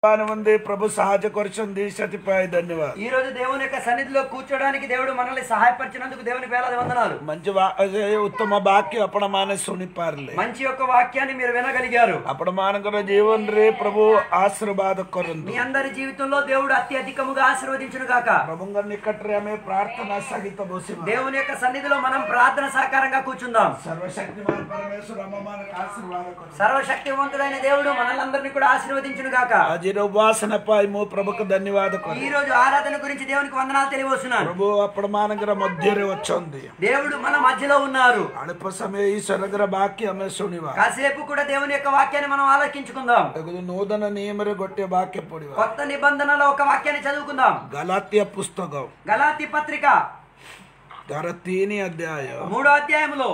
బాగానే ఉంది ప్రభు సహాయ కొరచుంది సతిపాయి ధన్యవాద ఈ రోజు దేవుని యొక్క సన్నిధిలో కూర్చోడానికి దేవుడు మనల్ని సహాయపరిచినందుకు దేవుని వేలాది వందనాలు మంచి వా- అదే ఉత్తమ వాక్య అప్పుడు మానే సునిపారలే మంచి యొక్క వాక్యాన్ని మీరు వినగలిగారు అప్పుడు మానకర జీవన్ రే ప్రభు ఆశీర్వాద కొరందు మీ అందరి జీవితంలో దేవుడు అత్యధికముగా ఆశీర్వదించును గాక ప్రభుంగా నికట్రే ఆమె ప్రార్థన సహిత బోసి దేవుని యొక్క సన్నిధిలో మనం ప్రార్థన సాకారంగా కూర్చుందాం సర్వశక్తిమాన్ పరమేశ్వర అమ్మమానకు ఆశీర్వాద కొరందు సర్వశక్తివంతుడైన దేవుడు మనల్ని కూడా ఆశీర్వదించును గాక అజిర ఉపాసన పాయము ప్రభుకు ధన్యవాద ఈ కొరందు రోజు ఆరాధన గురించి దేవునికి వందనాలు తెలియవస్తున్నాను ప్రభు అప్పుడు మానకర మధ్యరే వచ్చింది దేవుడు మన మధ్యలో ఉన్నారు అడప సమయ ఈ సరగర వాక్య ఆమె సునివా కాసేపు కూడా దేవుని యొక్క వాక్యాన్ని మనం ఆలోచించుకుందాం తగుదు నూతన నియమరే గొట్టె వాక్య పొడివా కొత్త నిబంధనలో ఒక వాక్యాన్ని చదువుకుందాం గలాత్య పుస్తకం గలాతి పత్రిక ధర తీని అధ్యాయం మూడో అధ్యాయంలో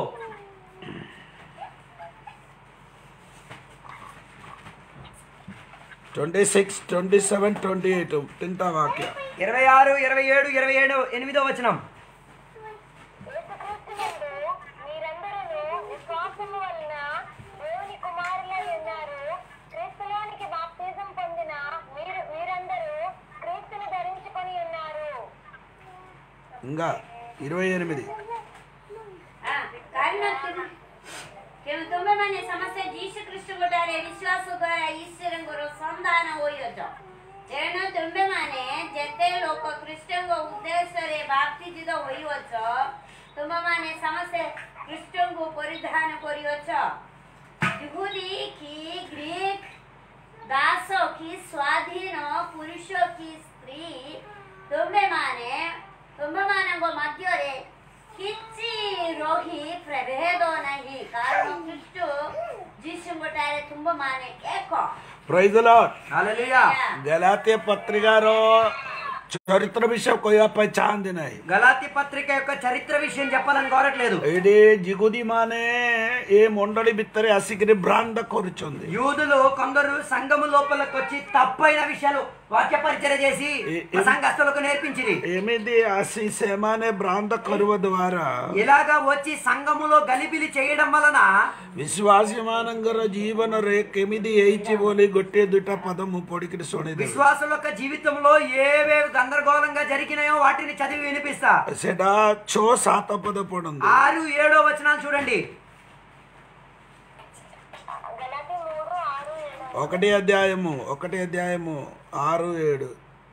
twenty six twenty seven twenty eight తింటా వాక్య ఇరవై ఆరు ఇరవై ఏడు ఇరవై ఏడు ఎనిమిదో వచనం యేసుక్రీస్తునందు మీరందరూ విశ్వాసము వలన దేవుని కుమారులై ఉన్నారు క్రీస్తులోనికి బాప్తిజం పొందిన మీరు మీరందరూ క్రీస్తుని ధరించుకొని ఉన్నారు ఇంకా ఇరవై ఎనిమిది ಆ, ಕಾರಣ ತುಮ್- ಕೆಲವು ತುಂಬಾ ಮನೆ ಸಮಸ್ಯೆ ಜೀಸು ಕ್ರಿಸ್ತು ಕೊಟ್ಟಾರೆ ವಿಶ್ವಾಸ ಈಶ್ವರಂಗರು ಸಂಧಾನ ಹೋಯೋದು ಏನು ತುಂಬೆ ಮನೆ ಜತೆ ಲೋಕ ಕ್ರಿಸ್ಟಂಗ ಉದ್ದೇಶರೆ ಬಾಪ್ತಿಜಿದ ಹೋಯ್ಯೋಚೋ ತುಂಬ ಮನೆ ಸಮಸ್ಯೆ ಕ್ರಿಸ್ಟಂಗು ಪರಿಧಾನ ಕೊರಿಯೋಚೋ ಯಹೂದಿ की ग्रीक दासों की स्वाधीन पुरुषों की स्त्री तुम्हें माने तुम्हें माने को मध्ୟରେ କିଛି ରୋହି ପ୍ରଭେଦ ନାହିଁ କାରଣ ଖ୍ରୀଷ୍ଟ ଯୀଶୁ ଗୋଟାଏ ତୁମ୍ଭ ମାନେ ଏକ ప్రైజ్ లార్డ్ హల్లెలూయా గలాత్య పత్రికారో చరిత్ర విషయం కొయ్యపై చాంది నాయి గలాతి పత్రిక యొక్క చరిత్ర విషయం చెప్పాలని కోరట్లేదు ଏଇଠି ଜିଗୁଦି ମାନେ ଏ ମଣ୍ଡଳୀ ଭିତରେ ଆସିକିରି ଭ୍ରାନ୍ତ କରୁଛନ୍ତି యూదులు కొందరు సంఘము లోపలికి వచ్చి తప్పైన విషయాలు వాక్య పరిచయ చేసి ఏ- ఏ- సంఘస్థులకు నేర్పించిరి ଏମିତି ଆସି ସେମାନେ ଭ୍ରାନ୍ତ କରିବା ଦ୍ୱାରା ఇలాగా వచ్చి సంఘములో గలిబిలి చేయడం వలన ବିଶ୍ୱାସୀ ମାନଙ୍କର ଜୀବନରେ କେମିତି ହେଇଛି ବୋଲି ଗୋଟିଏ ଦୁଇଟା ପଦ ମୁଁ ପଢିକିରି ଶୁଣିଦେବି విశ్వాసుల యొక్క జీవితంలో ఏవేవి గందరగోళంగా జరిగినాయో వాటిని చదివి వినిపిస్తా ସେଟା ଛଅ ସାତ ପଦ ପଢନ୍ତୁ ఆరు ఏడో వచనాలు చూడండి గలతి మూడు ఆరు ఏడు ఒకటి అధ్యాయము ఒకటి అధ్యాయము ఆరు ఏడు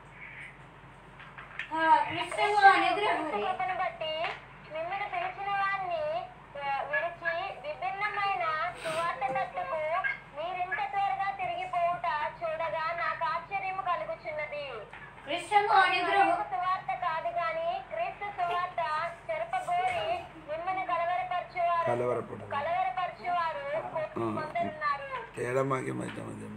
క్రిస్టంగు నిగ్రహం కృపను బట్టి మిమ్మల్ని పిలిచిన వారిని ఆ, విడిచి విభిన్నమైన సువార్త తట్టుకు మీరింత త్వరగా తిరిగిపోవుట చూడగా నాకు ఆశ్చర్యము కలుగుచున్నది క్రిస్టంగు నిగ్రహం మరొక సువార్త కాదు గాని క్రీస్తు సువార్త చెరపగోరి మిమ్మల్ని కలవరపరచువారు కలవరపడు కలవరపరచువారు కొందరున్నారు ఏడమాకి మధ్య మధ్య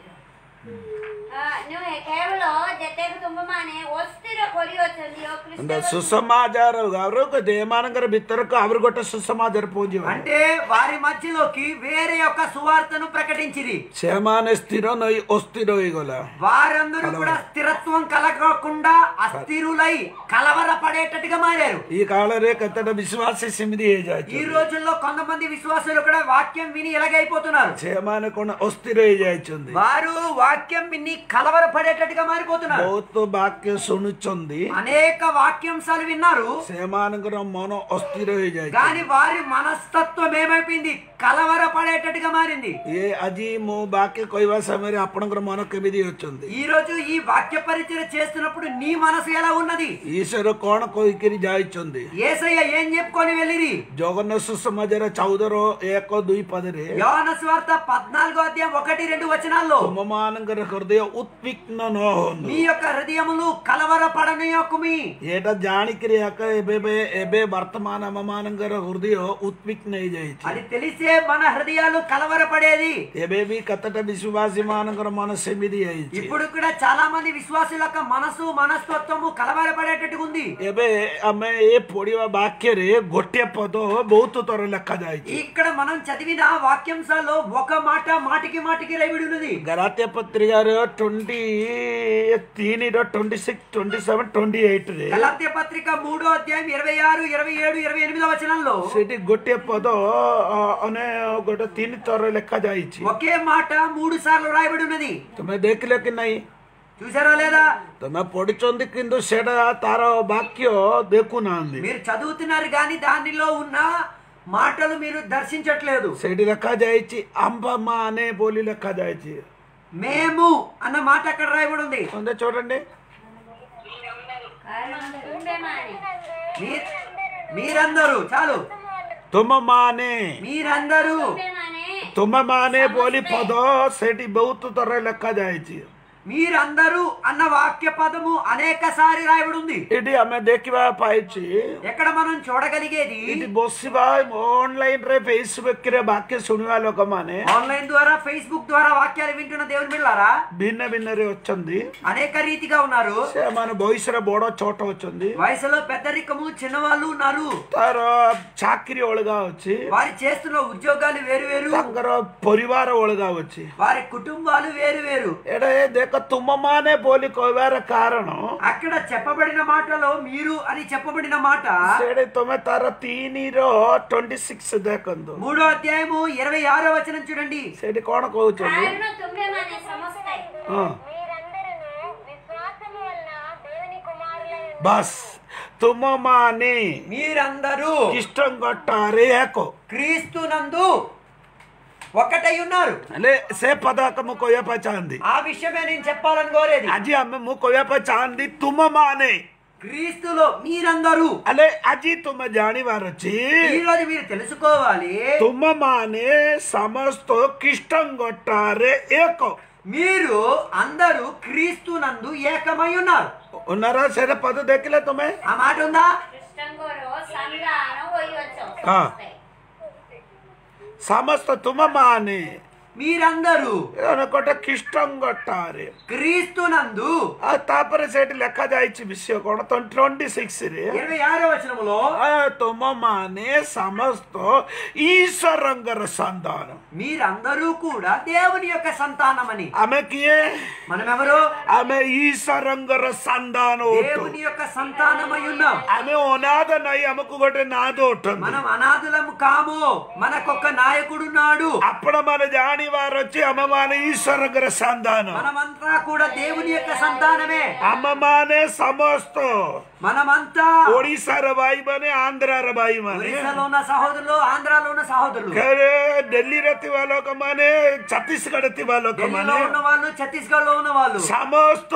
నువ్వు కేవలం జతకు తుంబ మానే ఒస్థిర కొరియోచంది ఓ అంటే క్రిస్టంగు సుసమాచార గారు దేమానంగర బిత్తరకు అవరు గొట్ట సుసమాచార పూజ అంటే వారి మధ్యలోకి వేరే యొక్క సువార్తను ప్రకటించిరి ସେମାନେ ସ୍ଥିର ନଇ ଅସ୍ଥିର ହୋଇଗଲା వారందరూ కూడా స్థిరత్వం కలగకుండా అస్థిరులై కలవర పడేటట్టుగా మారారు ఈ కాଳରେ କେତେଟା ବିଶ୍ୱାସୀ ସେମିତି ఈ ହେଇଯାଇଛି రోజుల్లో కొంతమంది విశ్వాసులు కూడా వాక్యం విని ఎలాగైపోతున్నారు ସେମାନେ କଣ ଅସ୍ଥିର ହେଇଯାଇଛନ୍ତି వారు వాక్యం విని కలవర పడేటట్టుగా మారిపోతున్నారు ବହୁତ ବାକ୍ୟ ଶୁଣୁଛନ୍ତି అనేక వాక్యాంశాలు విన్నారు ସେମାନଙ୍କର ମନ ଅସ୍ଥିର ହେଇଯାଇଛି కానీ వారి మనస్తత్వం ఏమైపోయింది కలవర పడేటట్టుగా మారింది ଇଏ ଆଜି ମୁଁ ବାକ୍ୟ କହିବା ସମୟରେ ଆପଣଙ୍କର ମନ କେମିତି ଅଛନ୍ତି ఈ రోజు ఈ వాక్య పరిచయం చేస్తున్నప్పుడు నీ మనసు ఎలా ఉన్నది ଈଶ୍ୱର କଣ କହିକିରି ଯାଇଛନ୍ତି ఏసయ్య ఏం చెప్పుకొని వెళ్ళిరి ଜଗନ୍ନାଥ ସୁସମାଚାର ଚଉଦର ଏକ ଦୁଇ ପଦରେ యోన స్వార్థ పద్నాలుగో అధ్యాయం ఒకటి రెండు వచనాల్లో ତୁମମାନଙ୍କର ହୃଦୟ ଉତ୍ପିଗ୍ନ ନ ହୁଅନ୍ତୁ మీ యొక్క హృదయములు కలవర పడనీయకుమి ଏଇଟା ଜାଣିକିରି ଆକ ଏବେ ଏବେ- ଏବେ ବର୍ତ୍ତମାନ ଆମମାନଙ୍କର ହୃଦୟ ଉତ୍ପିଗ୍ନ ହେଇଯାଇଛି అది తెలిసే మన హృదయాలు కలవర పడేది ଏବେ ବି କେତେଟା ବିଶ୍ୱାସୀ ମାନଙ୍କର ମନ ସେମିତି ହେଇଛି ఇప్పుడు కూడా చాలా మంది విశ్వాసుల యొక్క మనసు మనస్తత్వము కలవర పడేటట్టుగా ఉంది ଏବେ ଆମେ ଏ ପଢିବା ବାକ୍ୟରେ ଗୋଟିଏ ପଦ ବହୁତ ଥର ଲେଖାଯାଇଛି ఇక్కడ మనం చదివిన వాక్యాంశాల్లో ఒక మాట మాటికి మాటికి రైవిడి ఉన్నది ଗଲାତ୍ୟ ପତ୍ରିକାର ଟ୍ୱେଣ୍ଟି ତିନିର twenty six twenty seven twenty ଏଇଟରେ గలాత్య పత్రిక మూడో అధ్యాయం ఇరవై ఆరు ఇరవై ఏడు ఇరవై ఎనిమిదో వచనంలో ସେଠି ଗୋଟିଏ ପଦ ଅ, ମାନେ ଗୋଟେ ତିନି ଥର ଲେଖା ଯାଇଛି ఒకే మాట మూడు సార్లు రాయబడి ఉన్నది ତୁମେ ଦେଖିଲେ କି ନାହିଁ చూసారా లేదా ତୁମେ ପଢିଛନ୍ତି କିନ୍ତୁ ସେଇଟା ତାର ବାକ୍ୟ ଦେଖୁନାହାନ୍ତି మీరు చదువుతున్నారు కానీ దానిలో ఉన్న మాటలు మీరు దర్శించట్లేదు ସେଇଠି ଲେଖାଯାଇଛି ଆମ୍ବ ମାନେ ବୋଲି ଲେଖାଯାଇଛି మేము అన్న మాట అక్కడ రాయబడి ఉంది కొంత చూడండి కారణం తుంబెమానే మీ- మీరందరూ చాలు ତୁମମାନେ మీరందరూ తుంబెమానే ତୁମମାନେ ବୋଲି ପଦ ସେଇଠି ବହୁତ ଥର ଲେଖାଯାଇଛି మీరందరూ అన్న వాక్య పదము అనేక సారి రాయబడి ఉంది ଏଠି ଆମେ ଦେଖିବା ପାଇଛି ఎక్కడ మనం చూడగలిగేది ଏଠି ବସିବା ଅନଲାଇନ ରେ ଫେସବୁକ ରେ ବାକ୍ୟ ଶୁଣିବା ଲୋକମାନେ ఆన్లైన్ ద్వారా ఫేస్బుక్ ద్వారా వాక్యాలు వింటున్న దేవుని బిళ్ళారా ଭିନ୍ନ ଭିନ୍ନରେ ଅଛନ୍ତି అనేక రీతిగా ఉన్నారు ସେମାନେ ବୟସରେ ବଡ ଛୋଟ ଅଛନ୍ତି వయసులో పెద్దరికము చిన్నవాళ్ళు ఉన్నారు ତାର ଚାକିରି ଅଲଗା ଅଛି వారి చేస్తున్న ఉద్యోగాలు వేరు వేరు ତାଙ୍କର ପରିବାର ଅଲଗା ଅଛି వారి కుటుంబాలు వేరు వేరు ଏଇଟା ଏ ଦେଖ ତୁମମାନେ ବୋଲି କହିବାର କାରଣ అక్కడ చెప్పబడిన మాటలో మీరు అని చెప్పబడిన మాట ସେଠି ତମେ ତାର ତିନିର ଟ୍ୱେଣ୍ଟି ସିକ୍ସ ଦେଖନ୍ତୁ మూడో అధ్యాయము ఇరవై ఆరో వచనం చూడండి ସେଠି କଣ କହୁଛନ୍ତି కారణం తుంబెమానే సమస్తాయి ହଁ మీరందరూ విశ్వాసము వలన దేవుని కుమారులై ବାସ୍ ତୁମମାନେ మీరందరూ ଖ୍ରୀଷ୍ଟଙ୍କଠାରେ ଏକ క్రీస్తునందు ఒకటై ఉన్నారు ହେଲେ ସେ ପଦକ ମୁଁ କହିବା ପାଇଁ ଚାହାନ୍ତି ఆ విషయమే నేను చెప్పాలని కోరేది ଆଜି ଆମେ ମୁଁ କହିବା ପାଇଁ ଚାହାନ୍ତି ତୁମମାନେ క్రీస్తులో మీరందరూ ହେଲେ ଆଜି ତୁମେ ଜାଣିବାର ଅଛି ఈ రోజు మీరు తెలుసుకోవాలి ତୁମମାନେ ସମସ୍ତ ଖ୍ରୀଷ୍ଟଙ୍କଠାରେ ଏକ మీరు అందరూ క్రీస్తునందు ఏకమై ఉన్నారు ఉన్నారా ସେଟା ପଦ ଦେଖିଲେ ତୁମେ ఆ మాట ఉందా కృష్ణంగోరో సంధానం పోయవచ్చు ఆ. ସମସ୍ତ ତୁମମାନେ మీరందరూ ଗୋଟେ ଖ୍ରୀଷ୍ଟଙ୍କଠାରେ క్రీస్తునందు ଆଉ ତାପରେ ସେଠି ଲେଖାଯାଇଛି ବିଷୟ କଣ ଟ୍ୱେଣ୍ଟି ସିକ୍ସରେ ఇరవై ఆరో వచనములో ତୁମମାନେ ସମସ୍ତ ଈଶ୍ୱରଙ୍କର ସନ୍ତାନ మీరందరూ కూడా దేవుని యొక్క సంతానమని ଆମେ କିଏ మనం ఎవరు ଆମେ ଈଶ୍ୱରଙ୍କର ସନ୍ତାନ ଅଟୁ దేవుని యొక్క సంతానమై ఉన్నాం ଆମେ ଅନାଥ ନାହିଁ ଆମକୁ ଗୋଟେ ନାଦ ଉଠନ୍ତି మనం అనాథులము కాము మనకొక నాయకుడున్నాడు ଆପଣମାନେ ଜାଣିବାର ଅଛି ଆମମାନେ ଈଶ୍ୱରଙ୍କର ସନ୍ତାନ మనమంతా కూడా దేవుని యొక్క సంతానమే ଆମମାନେ ସମସ୍ତ మనమంతా ଓଡ଼ିଶାର ଭାଇମାନେ ଆନ୍ଧ୍ରାର ଭାଇମାନେ ఒరిస్సాలో ఉన్న సహోదరులు ఆంధ్రాలో ఉన్న సహోదరులు ଫେରେ ଦିଲ୍ଲୀରେ ଥିବା ଲୋକମାନେ ଛତିଶଗଡ଼ ଥିବା ఢిల్లీలో ଲୋକମାନେ ఉన్న వాళ్ళు ఛత్తీస్గఢ్ లో ఉన్న వాళ్ళు ସମସ୍ତ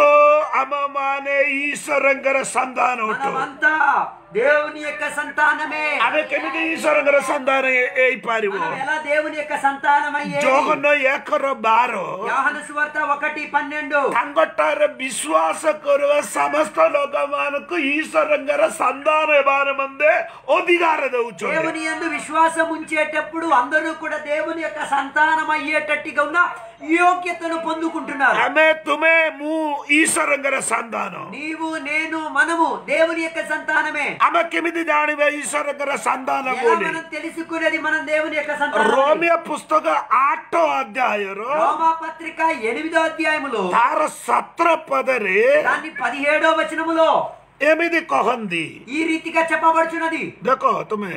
ଆମମାନେ ଈଶ୍ୱରଙ୍କର ସନ୍ତାନ ଅଟୁ మనమంతా దేవుని యొక్క సంతానమే ଆମେ କେମିତି ଈଶ୍ୱରଙ୍କର ସନ୍ତାନ ହେଇ- ହେଇପାରିବୁ మనం ఎలా దేవుని యొక్క సంతానమయ్యే ଜଗନ ଏକର ବାର యోహాను సువార్త ఒకటి పన్నెండు ତାଙ୍କଠାରେ ବିଶ୍ୱାସ କରୁଥିବା ସମସ୍ତ ଲୋକମାନଙ୍କୁ ଈଶ୍ୱରଙ୍କର ସନ୍ତାନ ହେବା ନିମନ୍ତେ ଅଧିକାର ଦଉଛନ୍ତି దేవుని యందు విశ్వాసం ఉంచేటప్పుడు అందరూ కూడా దేవుని యొక్క సంతానం అయ్యేటట్టుగా ఉన్న యోగ్యతను పొందుకుంటున్నారు ଆମେ ତୁମେ ମୁଁ ଈଶ୍ୱରଙ୍କର ସନ୍ତାନ నీవు నేను మనము దేవుని యొక్క సంతానమే ଆମେ କେମିତି ଜାଣିବା ଈଶ୍ୱରଙ୍କର ସନ୍ତାନ ఎలా ବୋଲି మనం తెలుసుకునేది మనం దేవుని యొక్క సంతానం ରୋମିଓ పుస్తକ ଆଠ ଅଧ୍ୟାୟର రోమా పత్రిక ఎనిమిదో అధ్యాయములో ତାର ସତର ପଦରେ దాన్ని పదిహేడో వచనములో ଏମିତି କହନ୍ତି ఈ రీతిగా చెప్పబడుచున్నది ଦେଖ ତୁମେ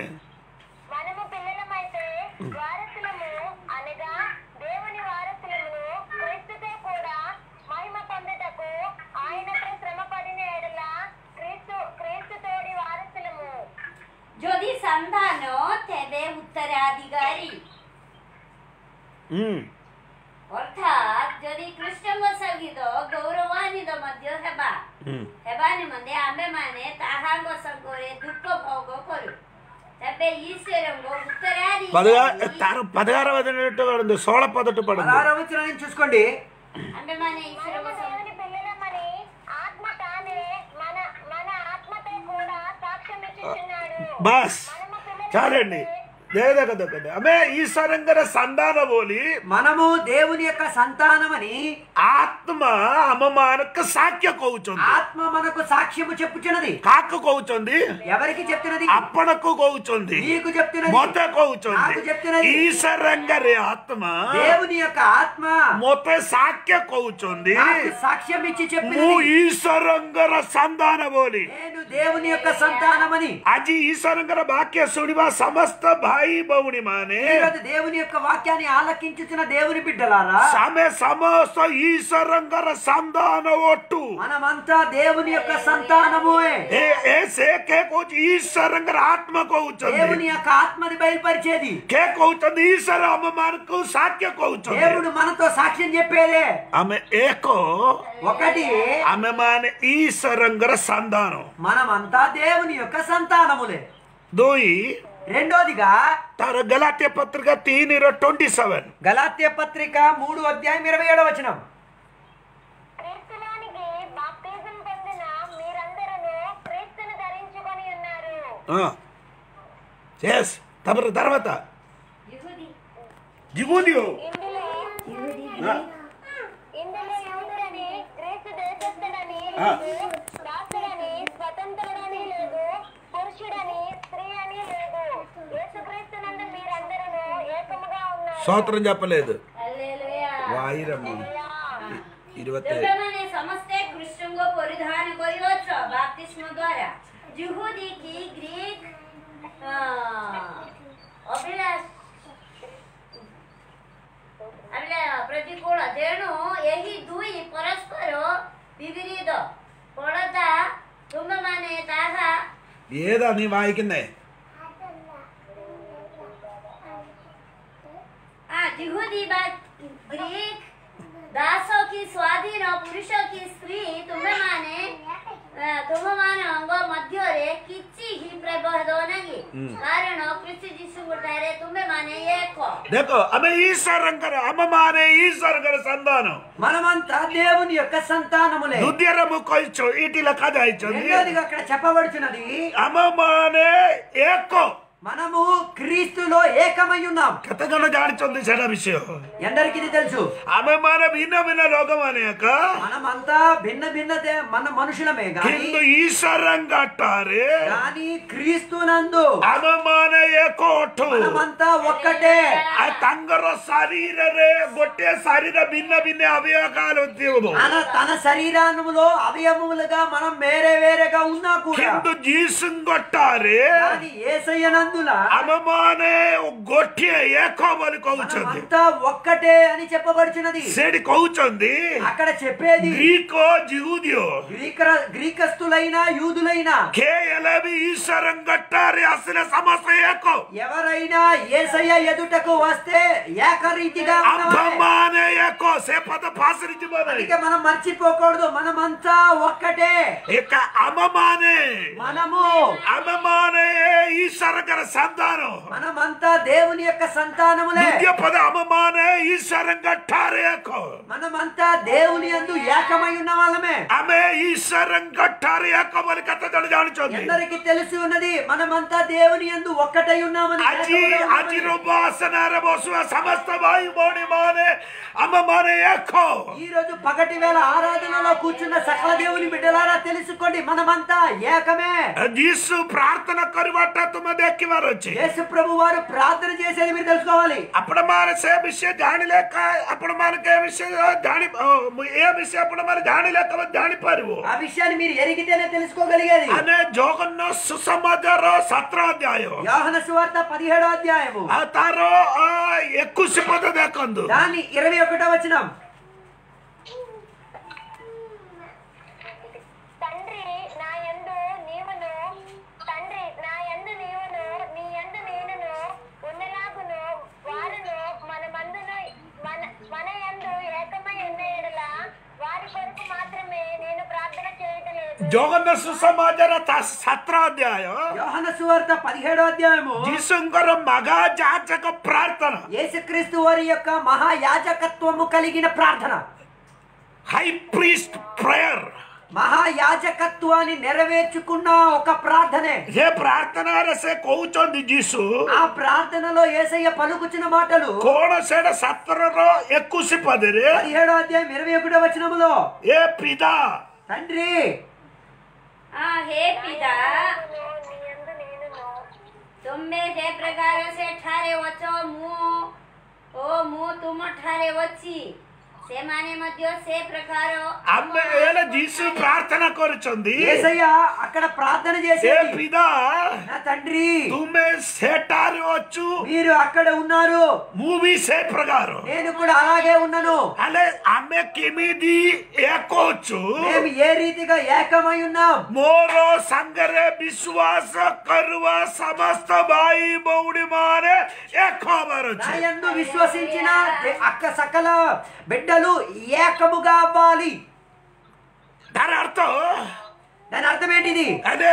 మనము పిల్లలమైతే వారసులము అనగా దేవుని వారసులమును క్రీస్తుతో కూడా మహిమ పొందుటకు ఆయనతో శ్రమ పడిన ఎడల క్రీస్తు క్రీస్తు తోడి వారసులము যদি সন্ধান তেবে উত্তরাধিকারী ହୁଁ অর্থাৎ যদি কৃষ্ণଙ୍କ ସହିତ ଗୌରବାନ୍ୱିତ ମଧ୍ୟ ହେବା ହୁଁ ହେବା ନିମନ୍ତେ ଆମ୍ଭେମାନେ ତାହାଙ୍କ ସଙ୍ଗରେ ଦୁଃଖ ଭୋଗ କରୁ ତେବେ ଈଶ୍ୱରଙ୍କ పదగా ଉତ୍ତରାଧିକାରୀ ତାର పదహార పదహారు సోళ పదట్టు పడండి పదహారో వచనం చూసుకోండి ଆମ୍ଭେମାନେ ଈଶ୍ୱରଙ୍କ మనము ସଙ୍ଗରେ దేవుని పిల్లలమని ఆత్మ తానే మన మన ఆత్మతో కూడా సాక్ష్యం ఇచ్చుచున్నాడు ବାସ୍ మనము పిల్లలమైతే చాలండి ଦେଖ ଦେଖ ଦେଖ ଦେଖ। ଆମେ ଈଶ୍ୱରଙ୍କର ସନ୍ତାନ ବୋଲି మనము దేవుని యొక్క సంతానమని ଆତ୍ମା ଆମମାନଙ୍କୁ ସାକ୍ଷ୍ୟ କହୁଛନ୍ତି ఆత్మ మనకు సాక్ష్యము చెప్పుచున్నది କାହାକୁ କହୁଛନ୍ତି ఎవరికి చెప్తున్నది ଆପଣଙ୍କୁ କହୁଛନ୍ତି నీకు చెప్తున్నది ମତେ କହୁଛନ୍ତି నాకు చెప్తున్నది. ଈଶ୍ୱରଙ୍କରେ ଆତ୍ମା దేవుని యొక్క ఆత్మ ମତେ ସାକ୍ଷ୍ୟ କହୁଛନ୍ତି నాకు సాక్ష్యం ఇచ్చి ମୁଁ చెప్పింది ଈଶ୍ୱରଙ୍କର ସନ୍ତାନ ବୋଲି నేను దేవుని యొక్క సంతానమని ଆଜି ଈଶ୍ୱରଙ୍କର ବାକ୍ୟ ଶୁଣିବା ସମସ୍ତ ଭାଇ ଭଉଣୀ ମାନେ ఈరోజు దేవుని యొక్క వాక్యాన్ని ఆలకించుచున్న దేవుని బిడ్డలారా ଆମେ ସମସ୍ତ ଈଶ୍ୱରଙ୍କର ସନ୍ତାନ ଅଟୁ మనమంతా దేవుని యొక్క సంతానముయే ଏ ଏ ସେ କେ କହୁଛି ଈଶ୍ୱରଙ୍କର ଆତ୍ମା କହୁଛନ୍ତି దేవుని యొక్క ఆత్మని బయలుపరిచేది କେ କହୁଛନ୍ତି ଈଶ୍ୱର ଆମ ମାନଙ୍କୁ ସାକ୍ଷ୍ୟ କହୁଛନ୍ତି దేవుడు మనతో సాక్ష్యం చెప్పేదే ଆମେ ଏକ ఒకటి ଆମେ ମାନେ ଈଶ୍ୱରଙ୍କର ସନ୍ତାନ మనమంతా దేవుని యొక్క సంతానములే ଦୁଇ రెండోదిగా ତାର ଗଲାତ୍ୟ ପତ୍ରିକା ତିନିର ଟ୍ୱେଣ୍ଟି ସେଭେନ గలాత్య పత్రిక మూడు అధ్యాయం ఇరవై ఏడవ వచనం క్రీస్తులోనికి బాప్తిజం పొందిన మీరందరూ క్రీస్తును ధరించుకొని ఉన్నారు ఎస్ ତାପରେ తర్వాత యహూది ଯିବୁନି ఇందులో యహూది ఇందులో యూదుడని గ్రీసు దేశస్థుడని ఆ. లేదు దాసుడని స్వతంత్రుడని లేదు పురుషుడని స్త్రీ అని లేదు యేసుక్రీస్తునందు మీరందరూ ఏకముగా ఉన్నారు స్వోత్రం చెప్పలేదు హల్లెలూయా వాయిరమ్మ ഇരുപത്തി ତୁମେମାନେ ସମସ୍ତେ କୃଷ୍ଣଙ୍କ ପରିଧାନ କରିଅଛ ବାପ୍ତିସ୍ମ ଦ୍ୱାରା ଯୁହୁଦୀ କି ଗ୍ରୀକ୍ ଅ, ଅଭିଳାଷ ଅଭିଲା ପ୍ରତିକୂଳ ତେଣୁ ଏହି ଦୁଇ ପରସ୍ପର ବିପରୀତ ପଡ଼ତା ତୁମେମାନେ ତାହା ഏതാ നീ വായിക്കുന്നേ ଆ ଯୁହୁଦୀ ବା ଗ୍ରୀକ୍ ଦାସ କି ସ୍ୱାଧୀନ ପୁରୁଷ କି ସ୍ତ୍ରୀ ତୁମେମାନେ ଆ, ତୁମମାନଙ୍କ ମଧ୍ୟରେ କିଛି ହିଁ ପ୍ରଭେଦ ନାହିଁ କାରଣ ଖ୍ରୀଷ୍ଟ ଯୀଶୁଙ୍କଠାରେ ତୁମେମାନେ ଏକ ଦେଖ ଆମେ ଈଶ୍ୱରଙ୍କର ଆମ ମାନେ ଈଶ୍ୱରଙ୍କର ସନ୍ତାନ మనమంతా దేవుని యొక్క సంతానములే ଦ୍ୱିତୀୟରେ ମୁଁ କହିଛୁ ଏଇଠି ଲେଖାଯାଇଛନ୍ତି రెండోదిగా అక్కడ చెప్పబడుచున్నది ଆମ ମାନେ ଏକ మనము క్రీస్తులో ఏకమై ఉన్నాం କେତେ ଜଣ ଜାଣିଛନ୍ତି ସେଟା ବିଷୟ ఎందరికి ఇది తెలుసు ଆମେ ମାନେ ଭିନ୍ନ ଭିନ୍ନ ଲୋକମାନେ ଏକ మనమంతా భిన్న భిన్న దే- మన మనుషులమే గాని କିନ୍ତୁ ଈଶ୍ୱରଙ୍କଠାରେ కానీ క్రీస్తునందు ଆମେ ମାନେ ଏକ ଅଠୁ మనమంతా ఒక్కటే ଆଉ ତାଙ୍କର ଶରୀରରେ ଗୋଟିଏ ଶରୀର ଭିନ୍ନ ଭିନ୍ନ ଅବୟକାలు ଥିବ మన తన శరీరాములో అవయవములుగా మనం వేరే వేరేగా ఉన్నా కూడా କିନ୍ତୁ ଯୀଶୁଙ୍କଠାରେ కానీ ఏసయ్యనందుల ଆମେ ମାନେ ଗୋଟିଏ ଏକ ବୋଲି କହୁଛନ୍ତି మనమంతా ఒక్కటే అని చెప్పబడుచున్నది ସେଠି କହୁଛନ୍ତି అక్కడ చెప్పేది ଗ୍ରୀକ ଜିହୁଦିଓ గ్రీక గ్రీకస్తులైన యూదులైనా କେ ହେଲେ ବି ଈଶ୍ୱରଙ୍କଠାରେ ଆସିଲେ ସମସ୍ତେ ଏକ ఎవరైనా ఏసయ్య ఎదుటకు వస్తే ఏకరీతిగా ఉన్నవారే. ଆମ୍ଭମାନେ ଏକ ସେ ପଦ ଫାଶରେ ଯିବ ନାହିଁ అందుకే మనం మర్చిపోకూడదు మనమంతా ఒక్కటే ଏକ ଆମମାନେ మనము ଆମମାନେ ଈଶ୍ୱରଙ୍କର ସନ୍ତାନ మనమంతా దేవుని యొక్క సంతానములే ଦ୍ୱିତୀୟ ପଦ ଆମମାନେ ଈଶ୍ୱରଙ୍କଠାରେ ଏକ మనమంతా దేవుని యందు ఏకమై ఉన్న వాళ్ళమే ଆମେ ଈଶ୍ୱରଙ୍କଠାରେ ଏକ ବୋଲି କେତେ ଜଣ ଜାଣିଛନ୍ତି ఎందరికి తెలిసి ఉన్నది మనమంతా దేవుని యందు ఒక్కటై ఉన్నామని ଆଜି ఏకముగా ఉన్నామని. ଆଜିର ବାସନାରେ ବସୁଆ ସମସ୍ତ ଭାଇ ଭଉଣୀ ମାନେ ଆମମାନେ ଏକ ఈ రోజు పగటి వేళ ఆరాధనలో కూర్చున్న సకల దేవుని బిడ్డలారా తెలుసుకోండి మనమంతా ఏకమే ଯୀଶୁ ପ୍ରାର୍ଥନା କରିବାଟା ତୁମେ ଦେଖିବାର ଅଛି యేసు ప్రభు వారు ప్రార్థన చేసేది మీరు తెలుసుకోవాలి ଆପଣମାନେ ସେ ବିଷୟ ଜାଣିଲେ କା- ଆପଣମାନଙ୍କୁ ଏ ବିଷୟ ଜାଣି ଅ, ମୁଁ ଏ ବିଷୟ ଆପଣମାନେ ଜାଣିଲେ ତମେ ଜାଣିପାରିବ ఆ విషయాన్ని మీరు ఎరిగితేనే తెలుసుకోగలిగేది ଆମେ ଜଗନ୍ନାଥ ସୁସମାଜର ସତର ଅଧ୍ୟାୟ యోహన సువార్త పదిహేడో అధ్యాయము ଆଉ ତାର ଅ, ଏକୋଇଶ ପଦ ଦେଖନ୍ତୁ దాని ఇరవై ఒకటో వచనం తండ్రి నా యందు నీవును తండ్రి నా యందు నీవును నీ యందు నేనును ఉన్నలాగును వారును మన మందును మన మన యందు ఏకమై ఉన్న ఎడల వారి కొరకు మాత్రమే నేను ప్రార్థన చేయటం లేదు ଜଗନ୍ନାଥ ସୁସମାଜର ତା- ସତର ଅଧ୍ୟାୟ యోహన సువార్త పదిహేడో అధ్యాయము ଯୀଶୁଙ୍କର ମଗା ଯାଚକ ପ୍ରାର୍ଥନା యేసుక్రీస్తు వారి యొక్క మహాయాజకత్వము కలిగిన ప్రార్థన ହାଇ ପ୍ରିଷ୍ଟ ପ୍ରେୟର మహాయాజకత్వాన్ని నెరవేర్చుకున్న ఒక ప్రార్థనే ଏ ପ୍ରାର୍ଥନାରେ ସେ କହୁଛନ୍ତି ଯୀଶୁ ఆ ప్రార్థనలో ఏసయ్య పలుకుచిన మాటలు କଣ ସେଇଟା ସତରର ଏକୋଇଶ ପଦରେ పదిహేడో అధ్యాయం ఇరవై ఒకటో వచనములో ଏ ପିତା తండ్రి ఆ హే పితా నీ యందు నేనును ତୁମେ ଯେ ପ୍ରକାର ସେଠାରେ ଅଛ ମୁଁ ଓ ମୁଁ ତୁମଠାରେ ଅଛି ସେମାନେ ମଧ୍ୟ ସେ ପ୍ରକାର ଆମେ ହେଲେ ଯୀଶୁ ପ୍ରାର୍ଥନା କରୁଛନ୍ତି ఏసయ్య అక్కడ ప్రార్థన ଏ చేసేది ପିତା నా తండ్రి ତୁମେ ସେଠାରେ ଅଛୁ మీరు అక్కడ ఉన్నారు ମୁଁ ବି ସେ ପ୍ରକାର నేను కూడా అలాగే ఉన్నాను ହେଲେ ଆମେ କେମିତି ଏକ ଅଛୁ మేము ఏ రీతిగా ఏకమై ఉన్నాం ମୋର ସାଙ୍ଗରେ ବିଶ୍ୱାସ କରୁବା ସମସ୍ତ ଭାଇ ଭଉଣୀ ମାନେ ଏକ ହବାର నా ଅଛି యందు విశ్వసించిన దే- అక్క సకల బిడ్డలు ఏకముగా అవ్వాలి ତାର ଅର୍ଥ దాని అర్థం ఏంటిది అదే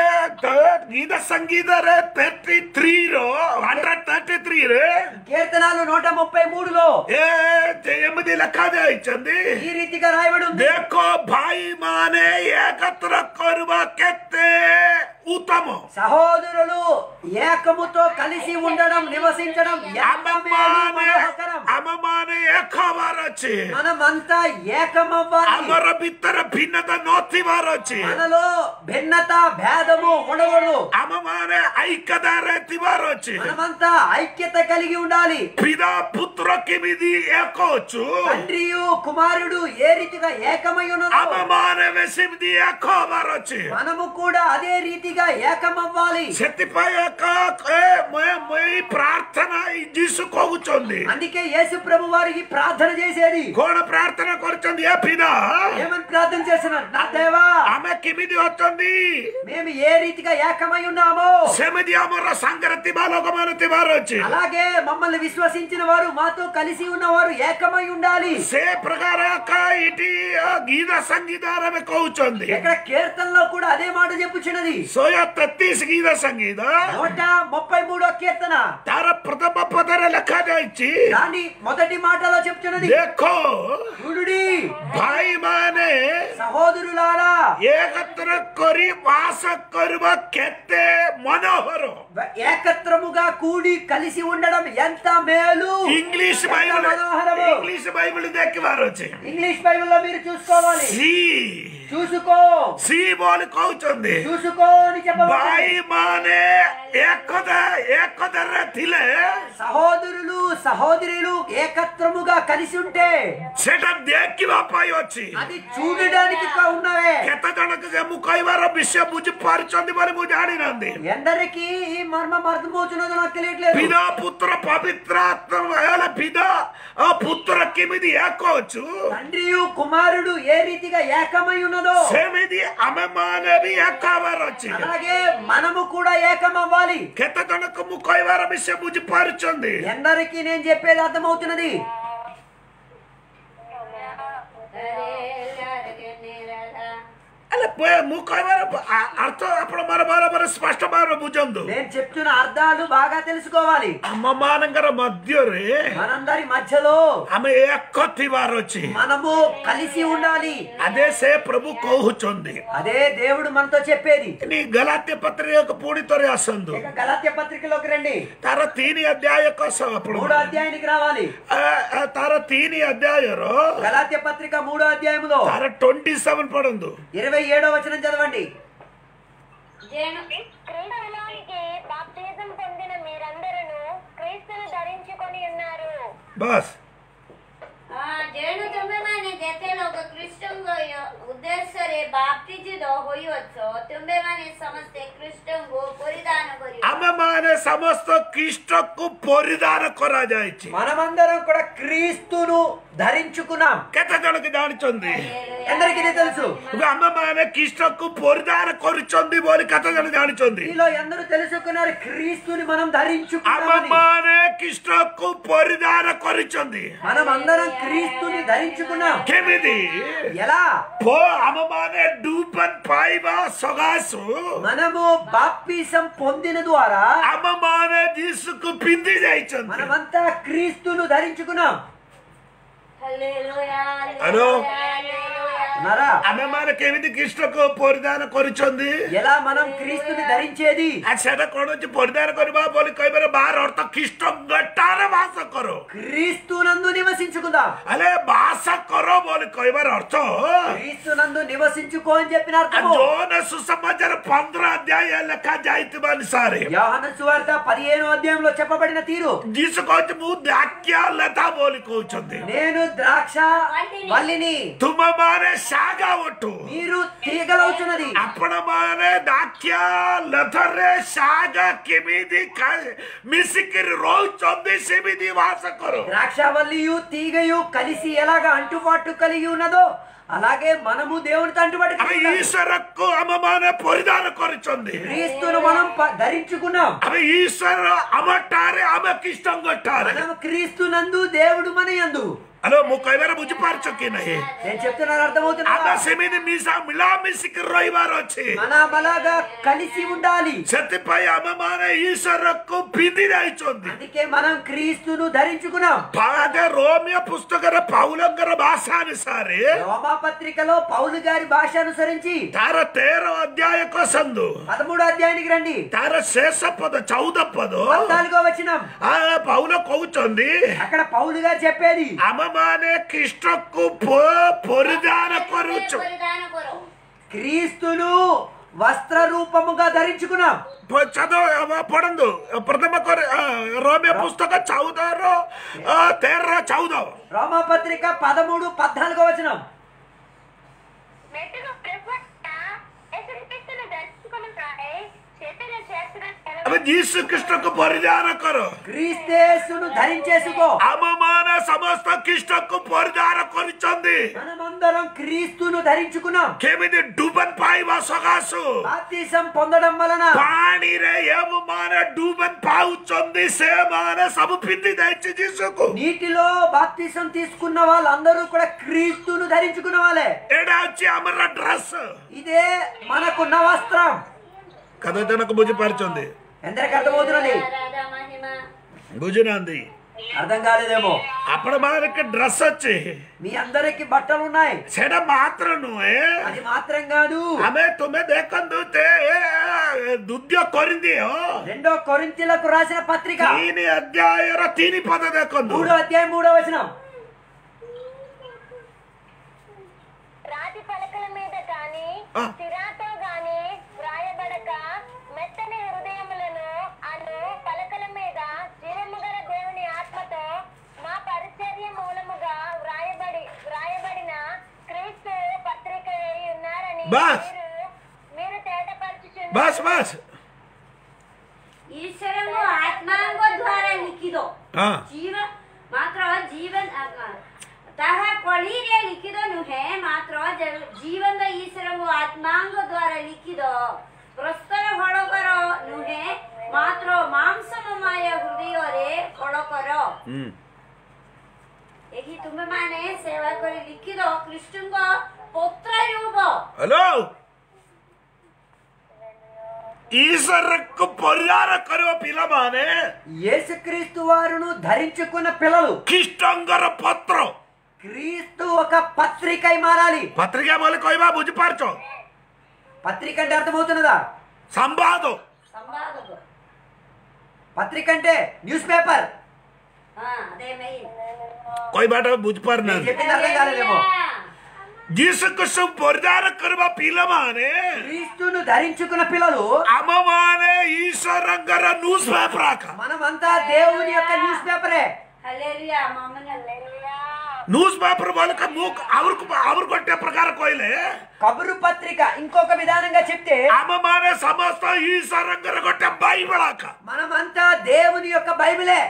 గీత సంగీତରେ థర్టీ త్రీ ର ହଣ୍ଡ୍ରେଡ ଥର୍ଟି ଥ୍ରୀ ରେ కీర్తనాలు నూట ముప్పై మూడులో ଏ ଏମିତି ଲେଖାଯାଇଛନ୍ତି ఈ రీతిగా రాయబడి ఉంది ଦେଖ ଭାଇ ମାନେ ଏକତ୍ର କରିବା କେତେ ଉତ୍ତମ సహోదరులు ఏకముతో కలిసి ఉండడం నివసించడం ఎంత మేలు ଆମମାନେ మనోహరకరం. ଆମମାନେ ଏକ ହବାର ଅଛି మనమంతా ఏకమవ్వాలి ଆମର ଭିତରେ ଭିନ୍ନତା ନଥିବାର ଅଛି మనలో భిన్నత భేదము ఉండకూడదు ଆମମାନେ ఐక్యତାରେ ଥିବାର ଅଛି మనమంతా ఐక్యత కలిగి ఉండాలి ପିତା పుତ୍ର କେମିତି ଏକ ଅଛୁ తండ్రియు కుమారుడు ఏ రీతిగా ఏకమై ఉన్నారు ଆମମାନେ ବି ସେମିତି ଏକ ହବାର ଅଛି మనము కూడా అదే రీతిగా ఏకమవ్వాలి ସେଥିପାଇଁ ଏକ ଏ ମୁଁ- ମୁଁ ଏଇ ପ୍ରାର୍ଥନା ଏଇ ଯୀଶୁ କହୁଛନ୍ତି అందుకే యేసు ప్రభు వారికి ప్రార్థన చేసేది କଣ ପ୍ରାର୍ଥନା କରୁଛନ୍ତି ଏ ପିତା ఏమని ప్రార్థన చేస్తున్నారు నా దేవా ଆମେ କେମିତି ଅଛନ୍ତି మేము ఏ రీతిగా ఏకమై ఉన్నామో ସେମିତି ଆମର ସାଙ୍ଗରେ ଥିବା ଲୋକମାନେ ଥିବାର ଅଛି అలాగే మమ్మల్ని విశ్వసించిన వారు మాతో కలిసి ఉన్నవారు ఏకమై ఉండాలి ସେ ପ୍ରକାର ଏକ ଏଠି ଅ, ଗୀତ ସଙ୍ଗୀତରେ ଆମେ କହୁଛନ୍ତି ఇక్కడ కీర్తనలో కూడా అదే మాట చెప్పుచున్నది ଶହେ ତେତିଶ ଗୀତ ସଙ୍ଗୀତ నూట ముప్పై మూడో కీర్తన ତାର ପ୍ରଥମ ପଦରେ ଲେଖାଯାଇଛି దాని మొదటి మాటలో చెప్తున్నది ଦେଖ చూడుడి ଭାଇମାନେ సహోదరులారా ଏକତ୍ର କରି ବାସ କରିବା କେତେ ମନୋହର ఏకత్రముగా కూడి కలిసి ఉండడం ఎంత మేలు ଇଂଲିଶ ఎంత ବାଇବଲ మనోహరము ଇଂଲିଶ ବାଇବଲ ଦେଖିବାର ଅଛି ఇంగ్లీష్ బైబిల్లో మీరు చూసుకోవాలి ସି చూసుకో ସି ବୋଲି କହୁଛନ୍ତି చూసుకో అని చెప్పవచ్చు ଭାଇମାନେ ଏକତା ଏକତାରେ ଥିଲେ సహోదరులు సహోదరులు ఏకత్రముగా కలిసి ఉంటే ସେଟା ଦେଖିବା ପାଇଁ ଅଛି అది చూడడానికి కా ఉన్నవే କେତେ ଜଣକୁ ଯେ ମୁଁ କହିବାର ବିଷୟ ବୁଝି ପାରୁଛନ୍ତି ବୋଲି ମୁଁ ଜାଣିନାହାନ୍ତି ఎందరికి ఈ మర్మం అర్థమవుతున్నదో నాకు తెలియట్లేదు ପିତା ପୁତ୍ର ପବିତ୍ର ଆତ୍ମା ହେଲା ପିତା ଆଉ ପୁତ୍ର କେମିତି ଏକ ଅଛୁ తండ్రియు కుమారుడు ఏ రీతిగా ఏకమై ఉన్నదో ସେମିତି ଆମେ ମାନେ ବି ଏକ ହବାର ଅଛି అలాగే మనము కూడా ఏకమవ్వాలి କେତେ ଜଣକୁ ମୁଁ କହିବାର ବିଷୟ ବୁଝି ପାରୁଛନ୍ତି ఎందరికి నేను చెప్పేది అర్థమవుతున్నది ହେଲେ ପ- ମୁଁ କହିବାର ଆ- ଅର୍ଥ ଆପଣ ବାର ବାର ବାର ସ୍ପଷ୍ଟ ଭାବରେ ବୁଝନ୍ତୁ నేను చెప్తున్న అర్థాలు బాగా తెలుసుకోవాలి ଆମ ମାନଙ୍କର ମଧ୍ୟରେ మనందరి మధ్యలో ଆମେ ଏକ ଥିବାର ଅଛି మనము కలిసి ఉండాలి అదే ସେ ପ୍ରଭୁ କହୁଛନ୍ତି అదే దేవుడు మనతో చెప్పేది ଏଠି ଗଲାତ୍ୟ ପତ୍ରିକାକୁ ପୁଣି ଥରେ ଆସନ୍ତୁ ఇక గలాత్య పత్రికలోకి రండి ତାର ତିନି ଅଧ୍ୟାୟ କସ ଆପଣ మూడో అధ్యాయానికి రావాలి ତାର ତିନି ଅଧ୍ୟାୟର గలాత్య పత్రిక మూడో అధ్యాయములో ତାର ଟ୍ୱେଣ୍ଟି ସେଭେନ ପଢନ୍ତୁ ఇరవై ఏడో వచనం చదవండి జేను క్రీస్తులోనికి బాప్తిజం పొందిన మీరందరూ క్రీస్తును ధరించుకొని ఉన్నారు ବାସ୍ ఆ, జేను ତୁମେମାନେ ଯେତେ ଲୋକ ଖ୍ରୀଷ୍ଟଙ୍କ ଉଦ୍ଦେଶ୍ୟରେ ବାପ୍ତିଜିତ ହୋଇଅଛ ତୁମେମାନେ ସମସ୍ତେ ଖ୍ରୀଷ୍ଟଙ୍କୁ ପରିଧାନ କରିବ ଆମେ ମାନେ ସମସ୍ତ ଖ୍ରୀଷ୍ଟକୁ ପରିଧାନ କରାଯାଇଛି మనమందరం కూడా క్రీస్తును ధరించుకున్నాం କେତେ ଜଣକୁ ଜାଣିଛନ୍ତି ఎందరికీ ఇది తెలుసు ଆମେ ମାନେ ଖ୍ରୀଷ୍ଟକୁ ପରିଧାନ କରୁଛନ୍ତି ବୋଲି କେତେ ଜଣ ଜାଣିଛନ୍ତି మీలో ఎందరూ తెలుసుకున్నారు క్రీస్తుని మనం ଆମେ ధరించుకున్నామని ମାନେ ଖ୍ରୀଷ୍ଟକୁ ପରିଧାନ କରିଛନ୍ତି మనం అందరం క్రీస్తుని ధరించుకున్నాం କେମିତି ఎలా ଆମେ ମାନେ ଡୁବନ ପାଇବା ସକାଶୁ మనము బాప్తిసం పొందిన ద్వారా ଆମେ ମାନେ ଯୀଶୁକୁ ପିନ୍ଧି ଯାଇଛନ୍ତି మనమంతా క్రీస్తును ధరించుకున్నాం హల్లెలూయా హలో. హల్లెలూయా ఉన్నారా ଆମେ ମାନେ କେମିତି ଖ୍ରୀଷ୍ଟକୁ ପରିଧାନ କରିଛନ୍ତି ఎలా మనం క్రీస్తుని ధరించేది ଆଉ ସେଟା କଣ ଅଛି ପରିଧାନ କରିବା ବୋଲି କହିବାର ବାହାର ଅର୍ଥ ଖ୍ରୀଷ୍ଟ ଗଟାରେ ବାସ କର క్రీస్తునందు నివసించుకుందాం ହେଲେ ବାସ କର ବୋଲି କହିବାର ଅର୍ଥ క్రీస్తునందు నివసించుకో అని చెప్పిన ଆଉ అర్థము ଯୌନ ସୁସମାଚାର ପନ୍ଦର ଅଧ୍ୟାୟ ଲେଖା ଯାଇଥିବା ଅନୁସାରେ యోహాన సువార్త పదిహేను అధ్యాయంలో చెప్పబడిన తీరు ଯୀଶୁ କହୁଛି ମୁଁ ଦ୍ରାକ୍ଷା ଲତା ବୋଲି କହୁଛନ୍ତି నేను ద్రాక్ష వల్లిని ତୁମମାନେ ସାଗା ଉଠୁ మీరు తీగలవుతున్నది ଆପଣମାନେ ଦାକ୍ଷା ଲଥରେ ସାଗା କେମିତି ଖା- ମିଶିକିରି ରହୁଛନ୍ତି ସେମିତି ବାସ କର ద్రాక్షవల్లియు తీగయు కలిసి ఎలాగ అంటుబాటు కలిగి ఉన్నదో అలాగే మనము దేవునితో అంటుబాటు ଆମେ కలిగి ఉండాలి. ଈଶ୍ୱରକୁ ଆମମାନେ ପରିଧାନ କରିଛନ୍ତି క్రీస్తును మనం ప- ధరించుకున్నాం ଆମେ ଈଶ୍ୱର ଆମଠାରେ ଆମେ ଖ୍ରୀଷ୍ଟଙ୍କଠାରେ మనం క్రీస్తు నందు దేవుడు మన యందు ହ୍ୟାଲୋ ମୁଁ କହିବାରେ ବୁଝିପାରୁଛ କି ନାହିଁ నేను చెప్తున్నాను అర్థమవుతున్నా ଆମେ ସେମିତି ମିଶା ମିଳାମିଶିକି ରହିବାର ଅଛି మనం అలాగా కలిసి ఉండాలి ସେଥିପାଇଁ ଆମେମାନେ ଈଶ୍ୱରକୁ ପିନ୍ଧି ଯାଇଛନ୍ତି అందుకే మనం క్రీస్తును ధరించుకున్నాం ପାଦ ରୋମିଓ ପୁସ୍ତକରେ ପାଉଲଙ୍କର ଭାଷା ଅନୁସାରେ రోమా పత్రికలో పౌలు గారి భాష అనుసరించి ତାର ତେର ଅଧ୍ୟାୟ କସନ୍ତୁ పదమూడో అధ్యాయానికి రండి ତାର ଶେଷ పଦ ଚଉଦ ପଦ పద్నాలుగో వచనం ଆ ପାଉଲ କହୁଛନ୍ତି అక్కడ పౌలు గారు చెప్పేది ଆମମାନେ ଖ୍ରୀଷ୍ଟକୁ ପ- ପରିଧାନ କରୁଛୁ ପରିଧାନ କର క్రీస్తును వస్త్ర రూపముగా ధరించుకున్నాం ପ- ଚଉଦ ପଢନ୍ତୁ ପ୍ରଥମ କରି ଆ, ରୋମିଓ పుస్తକ ଚଉଦର ଆ, ତେର ଚଉଦ రోమా పత్రిక పదమూడు పద్నాలుగో వచనం మెట్టుగా ప్రభుత్వ ఎసురుపిస్తున్న దర్శకులు కాడే చేతులు చేస్తున్న ଆମେ ଯୀଶୁ ଖ୍ରୀଷ୍ଟକୁ ପରିଧାନ କର క్రీస్తేసును ధరించేసుకో ଆମମାନେ ସମସ୍ତ ଖ୍ରୀଷ୍ଟକୁ ପରିଧାନ କରିଛନ୍ତି మనమందరం క్రీస్తును ధరించుకున్నాం କେମିତି ଡୁବନ ପାଇବା ସକାଶୁ బాప్తిసం పొందడం వలన ପାଣିରେ ଏମାନେ ଡୁବନ ପାଉଛନ୍ତି ସେମାନେ ସବୁ ପିନ୍ଧି ଯାଇଛି ଯୀଶୁକୁ నీటిలో బాప్తిసం తీసుకున్న వాళ్ళందరూ కూడా క్రీస్తును ధరించుకున్న వాళ్ళే ଏଇଟା ହଉଛି ଆମର ଡ୍ରେସ୍ ఇదే మనకున్న వస్త్రం କେତେ ଜଣକୁ ବୁଝିପାରୁଛନ୍ତି ఎందరికి అర్థమవుతున్నది రాధా మహిమ ବୁଝୁନାହାନ୍ତି అర్థం కాలేదేమో ଆପଣ ମାନଙ୍କ ଡ୍ରେସ୍ ଅଛି మీ అందరికి బట్టలు ఉన్నాయి ସେଇଟା ମାତ୍ର ନୁହେଁ అది మాత్రం కాదు ଆମେ ତୁମେ ଦେଖନ୍ତୁ ଯେ ଦୁଦ୍ୟ କରିଦିଅ రెండో కొరింతీలకు రాసిన పత్రిక ତିନି ଅଧ୍ୟାୟର ତିନି ପଦ ଦେଖନ୍ତୁ మూడో అధ్యాయం మూడో వచనం రాతి పలకల మీద గాని ఆ. సిరాతో గాని వ్రాయబడక మెత్తని హృదయములను అను పలకల మీద జీవము గల దేవుని ఆత్మతో మా పరిచర్య మూలముగా వ్రాయబడి వ్రాయబడిన క్రీస్తు పత్రిక అయి ఉన్నారని బస్. మీరు మీరు తేటపరచుచున్నారు ବାସ୍ ବାସ୍ ଈଶ୍ୱରଙ୍କ ଆତ୍ମାଙ୍କ ଦ୍ୱାରା ଲିଖିତ ହଁ ଜୀବ ମାତ୍ର ଜୀବନ ତାହା କଳିରେ ଲିଖିତ ନୁହେଁ ମାତ୍ର ଯେ- ଜୀବନ୍ତ ଈଶ୍ୱରଙ୍କ ଆତ୍ମାଙ୍କ ଦ୍ୱାରା ଲିଖିତ ପ୍ରସ୍ତର ଫଳକର ନୁହେଁ ମାତ୍ର ମାଂସମୟ ହୃଦୟରେ ଫଳକର ଏହି ତୁମେମାନେ ସେବା କରି ଲିଖିତ କୃଷ୍ଣଙ୍କ ପତ୍ର ରୂପ ହ୍ୟାଲୋ ఈశ్వరకు పరిహార କରିବ ପିଲାମାନେ యేసుక్రీస్తు వారును ధరించుకున్న పిల్లలు ଖ୍ରୀଷ୍ଟଙ୍କର ପତ୍ର క్రీస్తు ఒక పత్రికై మారాలి ପତ୍ରିକା ବୋଲି କହିବା ବୁଝିପାରୁଛ పత్రిక అంటే అర్థమవుతున్నదా ସମ୍ବାଦ సంవాదకు పత్రిక అంటే న్యూస్ పేపర్ అదే మెయిన్ କହିବାଟା నేను ବୁଝିପାରୁନାହାନ୍ତି చెప్పింది అర్థం కాలేదేమో ଯୀଶୁକୁ ସବୁ ପରିଧାନ କରିବା ପିଲାମାନେ క్రీస్తును ధరించుకున్న పిల్లలు ଆମମାନେ ଈଶ୍ୱରଙ୍କର ନ୍ୟୁଜ୍ ପେପର ଆକା మనమంతా దేవుని యొక్క న్యూస్ పేపరే హల్లెలూయా మమ్మల్ని ନ୍ୟୁଜ୍ ପେପର ବୋଲି କ- ମୁଁ ଆହୁରି ଆହୁରି ଗୋଟେ ପ୍ରକାର କହିଲେ కబురు పత్రిక ఇంకొక విధానంగా చెప్తే ଆମମାନେ ସମସ୍ତ ଈଶ୍ୱରଙ୍କର ଗୋଟେ ବାଇబଳ ଆକା మనమంతా దేవుని యొక్క బైబిలే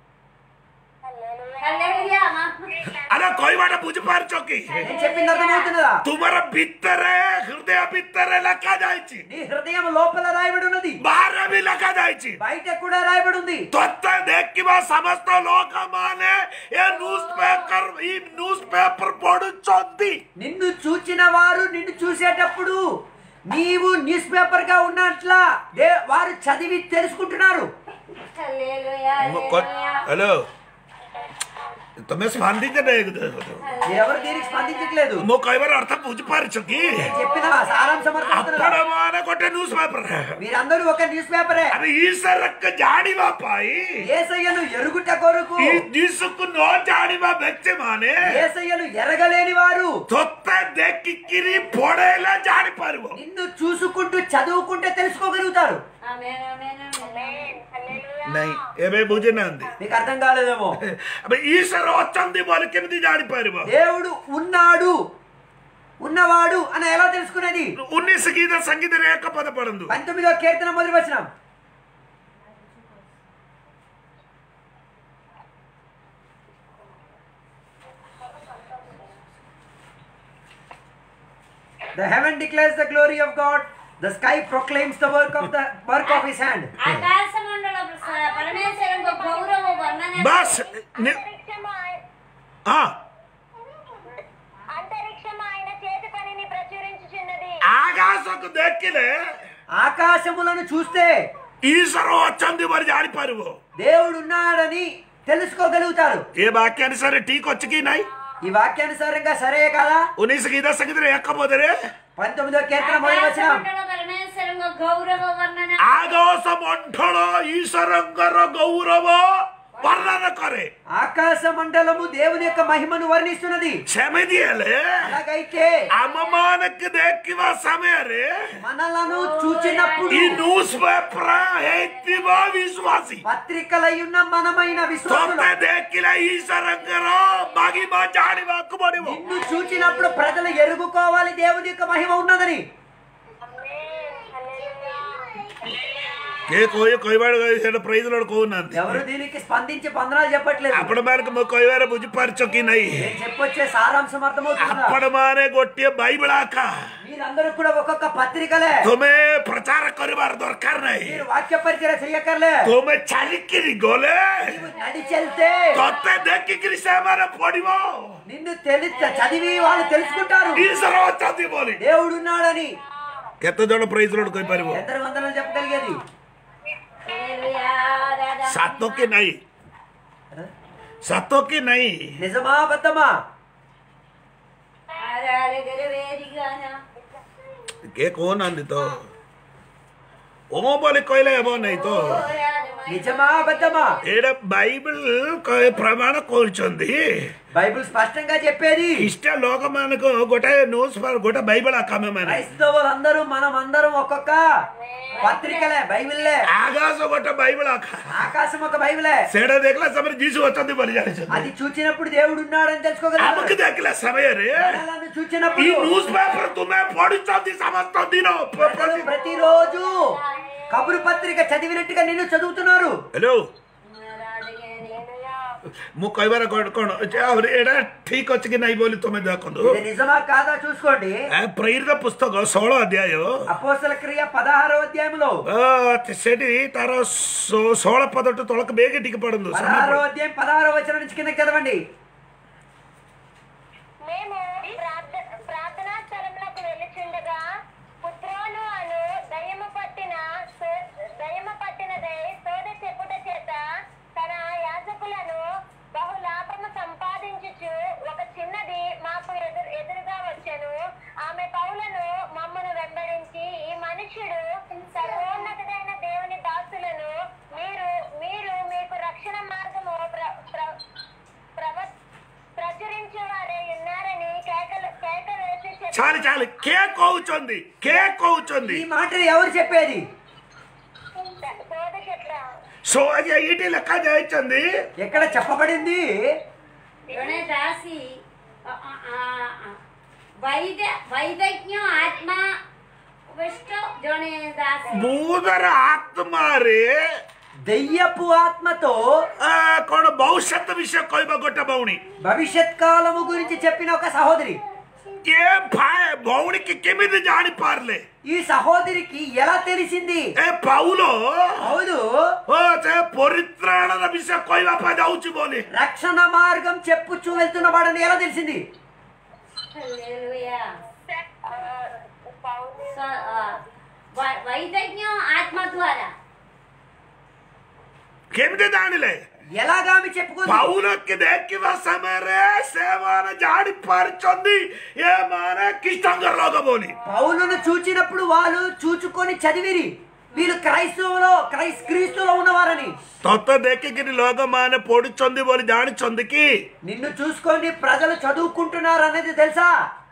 హల్లెలూయా ଆରେ କହିବାଟା ବୁଝିପାରୁଛ କି నేను చెప్పింది అర్థమవుతున్నదా ତୁମର ଭିତରେ ହୃଦୟ ଭିତରେ ଲେଖା ଯାଇଛି నీ హృదయం లోపల రాయబడి ఉన్నది ବାହାରେ ବି ଲେଖା ଯାଇଛି బయట కూడా రాయబడి ఉంది ତୋତେ ଦେଖିବା ସମସ୍ତ ଲୋକମାନେ ଏ ନ୍ୟୁଜ୍ ପେପର ఈ ନ୍ୟୁଜ୍ ପେପର ପଢୁଛନ୍ତି నిన్ను చూచిన వారు నిన్ను చూసేటప్పుడు నీవు న్యూస్ పేపర్ గా ఉన్నట్లా దే- వారు చదివి తెలుసుకుంటున్నారు హల్లెలూయా హల్లెలూయా హలో ତମେ ସ୍ପନ୍ଦିଛ ఎవరు దీనికి స్పందించట్లేదు ମୁଁ କହିବାର ଅର୍ଥ ବୁଝିପାରୁଛ କି నేను చెప్పిన సారాంశం అర్థమవుతున్నదా? ଆପଣ ମାନେ ଗୋଟେ ନ୍ୟୁଜ୍ ପେପର మీరందరూ ఒక న్యూస్ పేపరే ଆମେ ଈଶ୍ୱରକୁ ଜାଣିବା ପାଇଁ ఏసయ్యను ఎరుగుట కొరకు ఈ ଯୀଶୁକୁ ନ ଜାଣିବା ବ୍ୟକ୍ତି ମାନେ ఏసయ్యను ఎరగలేని వారు ତୋତେ ଦେଖିକିରି ପଢେଇଲେ ଜାଣିପାରିବ నిన్ను చూసుకుంటూ చదువుకుంటే తెలుసుకోగలుగుతారు ఆమేన్ ఆమేన్ ఆమేన్ ନାଇଁ ଏବେ ବୁଝିନାହାନ୍ତି మీకు అర్థం కాలేదేమో ଏବେ ଈଶ୍ୱର ଅଛନ୍ତି ବୋଲି କେମିତି ଜାଣିପାରିବ దేవుడు ఉన్నాడు ఉన్నవాడు అని ఎలా తెలుసుకునేది ఉన్నిస్ గీత సంగీత రేఖ పదపడందు పంతొమ్మిదో కీర్తన మొదటి వచనం The heaven declares the glory of God. The sky proclaims the work of the work of His hand. ఆకాశమండల ప్ర- పరమేశ్వరంకు గౌరవ వర్ణన బస్ ని- అంతరిక్షము ఆయ- ఆ, అంతరిక్షము ఆయన చేతి పనిని ప్రచురించుచున్నది ఆకాశకు దక్కిలే ఆకాశములను చూస్తే ఈశ్వరు వచ్చింది మరి జాడిపారు దేవుడు ఉన్నాడని తెలుసుకోగలుగుతారు ఏ వాక్యాన్ని సరే టీకొచ్చికి నాయి ఈ వాక్యానుసారంగా సరే కదా ఉన్నిస్ గీత సంగీత రేఖ పోదరే పంతొమ్మిదో కీర్తన మొదటి వచనం ఆకాశమండల పరమేశ్వరంకు గౌరవ వర్ణన ఆకాశ మంఠళ ఈశ్వరంగర గౌరవ వర్ణన కరే ఆకాశ మండలము దేవుని యొక్క మహిమను వర్ణిస్తున్నది క్షమిదియలే అలాగైతే అమ్మమానకు దక్కివ సమయరే మనలను చూచినప్పుడు ఈ న్యూస్ పేపర్ హైతివా విశ్వాసి పత్రికలై ఉన్న మనమైన విశ్వాసులు తొమ్మిది దక్కిల ఈశ్వరంగర మహిమ జాడివాకు బడివు నిన్ను చూచినప్పుడు ప్రజలు ఎరుగుకోవాలి దేవుని యొక్క మహిమ ఉన్నదని ఆమేన్. హల్లెలూయా. ఏ కోయ కొయ్యవాడు ప్రైజ్లో కోనంది ఎవరు దీనికి స్పందించి పందనాలు చెప్పట్లేదు అప్పుడు మనకు కొయ్యవార బుజ్జిపరచొకి నై నేను చెప్పొచ్చే సారాంశం అర్థమవుతుందా అప్పుడు మానే గొట్టియ బైబిల్ ఆక మీరందరూ కూడా ఒక్కొక్క పత్రికలే ତୁମେ ପ୍ରଚାର କରିବାର ଦରକାର ନାହିଁ మీరు వాక్య పరిచయ చెయ్యకర్లే ତୁମେ ଚାଲିକିରି ଗଲେ నీవు నడిచెళ్తే ତତେ ଦେଖିକିରି ସେମାନେ ପଡିବ నిన్ను తెలి చదివి వాళ్ళు తెలుసుకుంటారు ଈଶ୍ୱର ଅଛନ୍ତି ବୋଲି దేవుడు ఉన్నాడని କେତେ ଜଣ ପ୍రైజ్ ଲୋଡ୍ କହିପାରିବ ఎందరు వందలు చెప్పగలిగేది హల్లెలూయా, రాధా. ସାତ କି ନାହିଁ ସାତ କି ନାହିଁ నిజమా అబద్ధమా ఆరాధన వేదికన. କିଏ କହୁନାହାନ୍ତି ତ ଓ ବୋଲି କହିଲେ ହେବ ନାହିଁ ତ నిజమా అబద్ధమా ଏଇଟା ବାଇବଲ କହି- ପ୍ରମାଣ କରୁଛନ୍ତି బైబిల్ స్పష్టంగా చెప్పేది ଖ୍ରୀଷ୍ଟ ଲୋକମାନଙ୍କୁ ଗୋଟେ ନ୍ୟୁଜ ଗୋଟେ ବାଇବଲ ଆମେ ମାନେ క్రైస్తవులందరూ మనం అందరం ఒక్కొక్క పత్రికలే బైబిల్లే ଆକାଶ ଗୋଟେ ବାଇବଲ ଆକା ఆకాశం ఒక బైబిలే ସେଇଟା ଦେଖିଲା ସମୟରେ ଯୀଶୁ ଅଛନ୍ତି ବୋଲି ଜାଣିଛନ୍ତି అది చూచినప్పుడు దేవుడు ఉన్నాడని ଆମକୁ తెలుసుకోగలరు ଦେଖିଲା ସମୟରେ మనలను ఈ చూచినప్పుడు ନ୍ୟୁଜ పేపର ତୁମେ ପଢୁଛନ୍ତି ସମସ୍ତ ଦିନ ప్రజలు ప్రతిరోజు కబురు పత్రిక చదివినట్టుగా నిన్ను చదువుతున్నారు ହ୍ୟାଲୋ హల్లెలూయా. ମୁଁ କହିବାର କ'ଣ କ'ଣ ଯେ ଆହୁରି ଏଇଟା ଠିକ ଅଛି କି ନାହିଁ ବୋଲି ତୁମେ ଦେଖନ୍ତୁ ఇది నిజమా కాదా చూసుకోండి ఆ ପ୍ରେରିତ పుస్తକ ଷୋହଳ ଅଧ୍ୟାୟ అపోసల క్రియ పదహారో అధ్యాయంలో ଆ, ସେଠି ତାର ଷୋ- ଷୋହଳ ପଦଠୁ ତଳକୁ ବେଗ ଟିକେ ପଡନ୍ତୁ పదహారో అధ్యాయం పదహారో వచనం నుంచి కిందకి చదవండి మేము ప్రార్థ- ప్రార్థనా స్థలములకు వెళ్ళుచుండగా పుత్రోను అను దయ్యము పట్టిన సో- దయ్యము పట్టినదై సోద చెప్పుట చేత తన యాజకులను బహు లాభము సంపాదించుచు ఒక చిన్నది మాకు ఎదురు ఎదురుగా వచ్చెను ఆమె పౌలను మమ్మను వెంబడించి ఈ మనుష్యుడు సర్వోన్నతుడైన దేవుని దాసులను మీరు మీరు మీకు రక్షణ మార్గము ప్ర- ప్ర- ప్రవ- ప్రచురించేవారే ఉన్నారని కేకలు కేక వేసి చెప్పి- చాలు చాలు కే కହୁଛନ୍ତି కే కହୁଛନ୍ତି ఈ మాటలు ఎవరు చెప్పేది సోద చెట్ల సో ଏଇଠି ଲେଖା ଯାଇଛନ୍ତି ఎక్కడ చెప్పబడింది ଜଣେ ଦାସୀ ଅ- ଅ- ଆ- ଆ- ବୈଦ ବୈଦଜ୍ଞ ଆତ୍ମା ବିଷ୍ଟ ଜଣେ ଦାସୀ ବୌଦ୍ଧର ଆତ୍ମାରେ దెయ్యపు ఆత్మతో ଆ, କଣ ଭବିଷ୍ୟତ ବିଷୟ କହିବ ଗୋଟେ ଭଉଣୀ భవిష్యత్ కాలము గురించి చెప్పిన ఒక సహోదరి ଏ ଭାଇ ଭଉଣୀକି କେମିତି ଜାଣିପାରିଲେ ఈ సహోదరికి ఎలా తెలిసింది ଏ ପାଉଲ అవును ଓ ସେ ପରିତ୍ରାଣର ବିଷୟ କହିବା ପାଇଁ ଯାଉଛି ବୋଲି రక్షణ మార్గం చెప్పుచూ వెళ్తున్న వాడని ఎలా తెలిసింది హల్లెలూయా. ఆ, పౌలు స- ఆ, వై- వైదజ్ఞ ఆత్మ ద్వారా କେମିତି ଜାଣିଲେ ఎలాగా ఆమె చెప్పుకుంది ପାଉଲକି ଦେଖିବା ସମୟରେ ସେମାନେ ଜାଣିପାରିଛନ୍ତି ଏମାନେ ଖ୍ରୀଷ୍ଟଙ୍କର ଲୋକ ବୋଲି పౌలును చూచినప్పుడు వాళ్ళు చూచుకొని చదివిరి వీళ్ళు క్రైస్తవులో క్రైస్ క్రీస్తులో ఉన్నవారని ତତେ ଦେଖିକିରି ଲୋକମାନେ ପଢୁଛନ୍ତି ବୋଲି ଜାଣିଛନ୍ତି କି నిన్ను చూసుకొని ప్రజలు చదువుకుంటున్నారు అనేది తెలుసా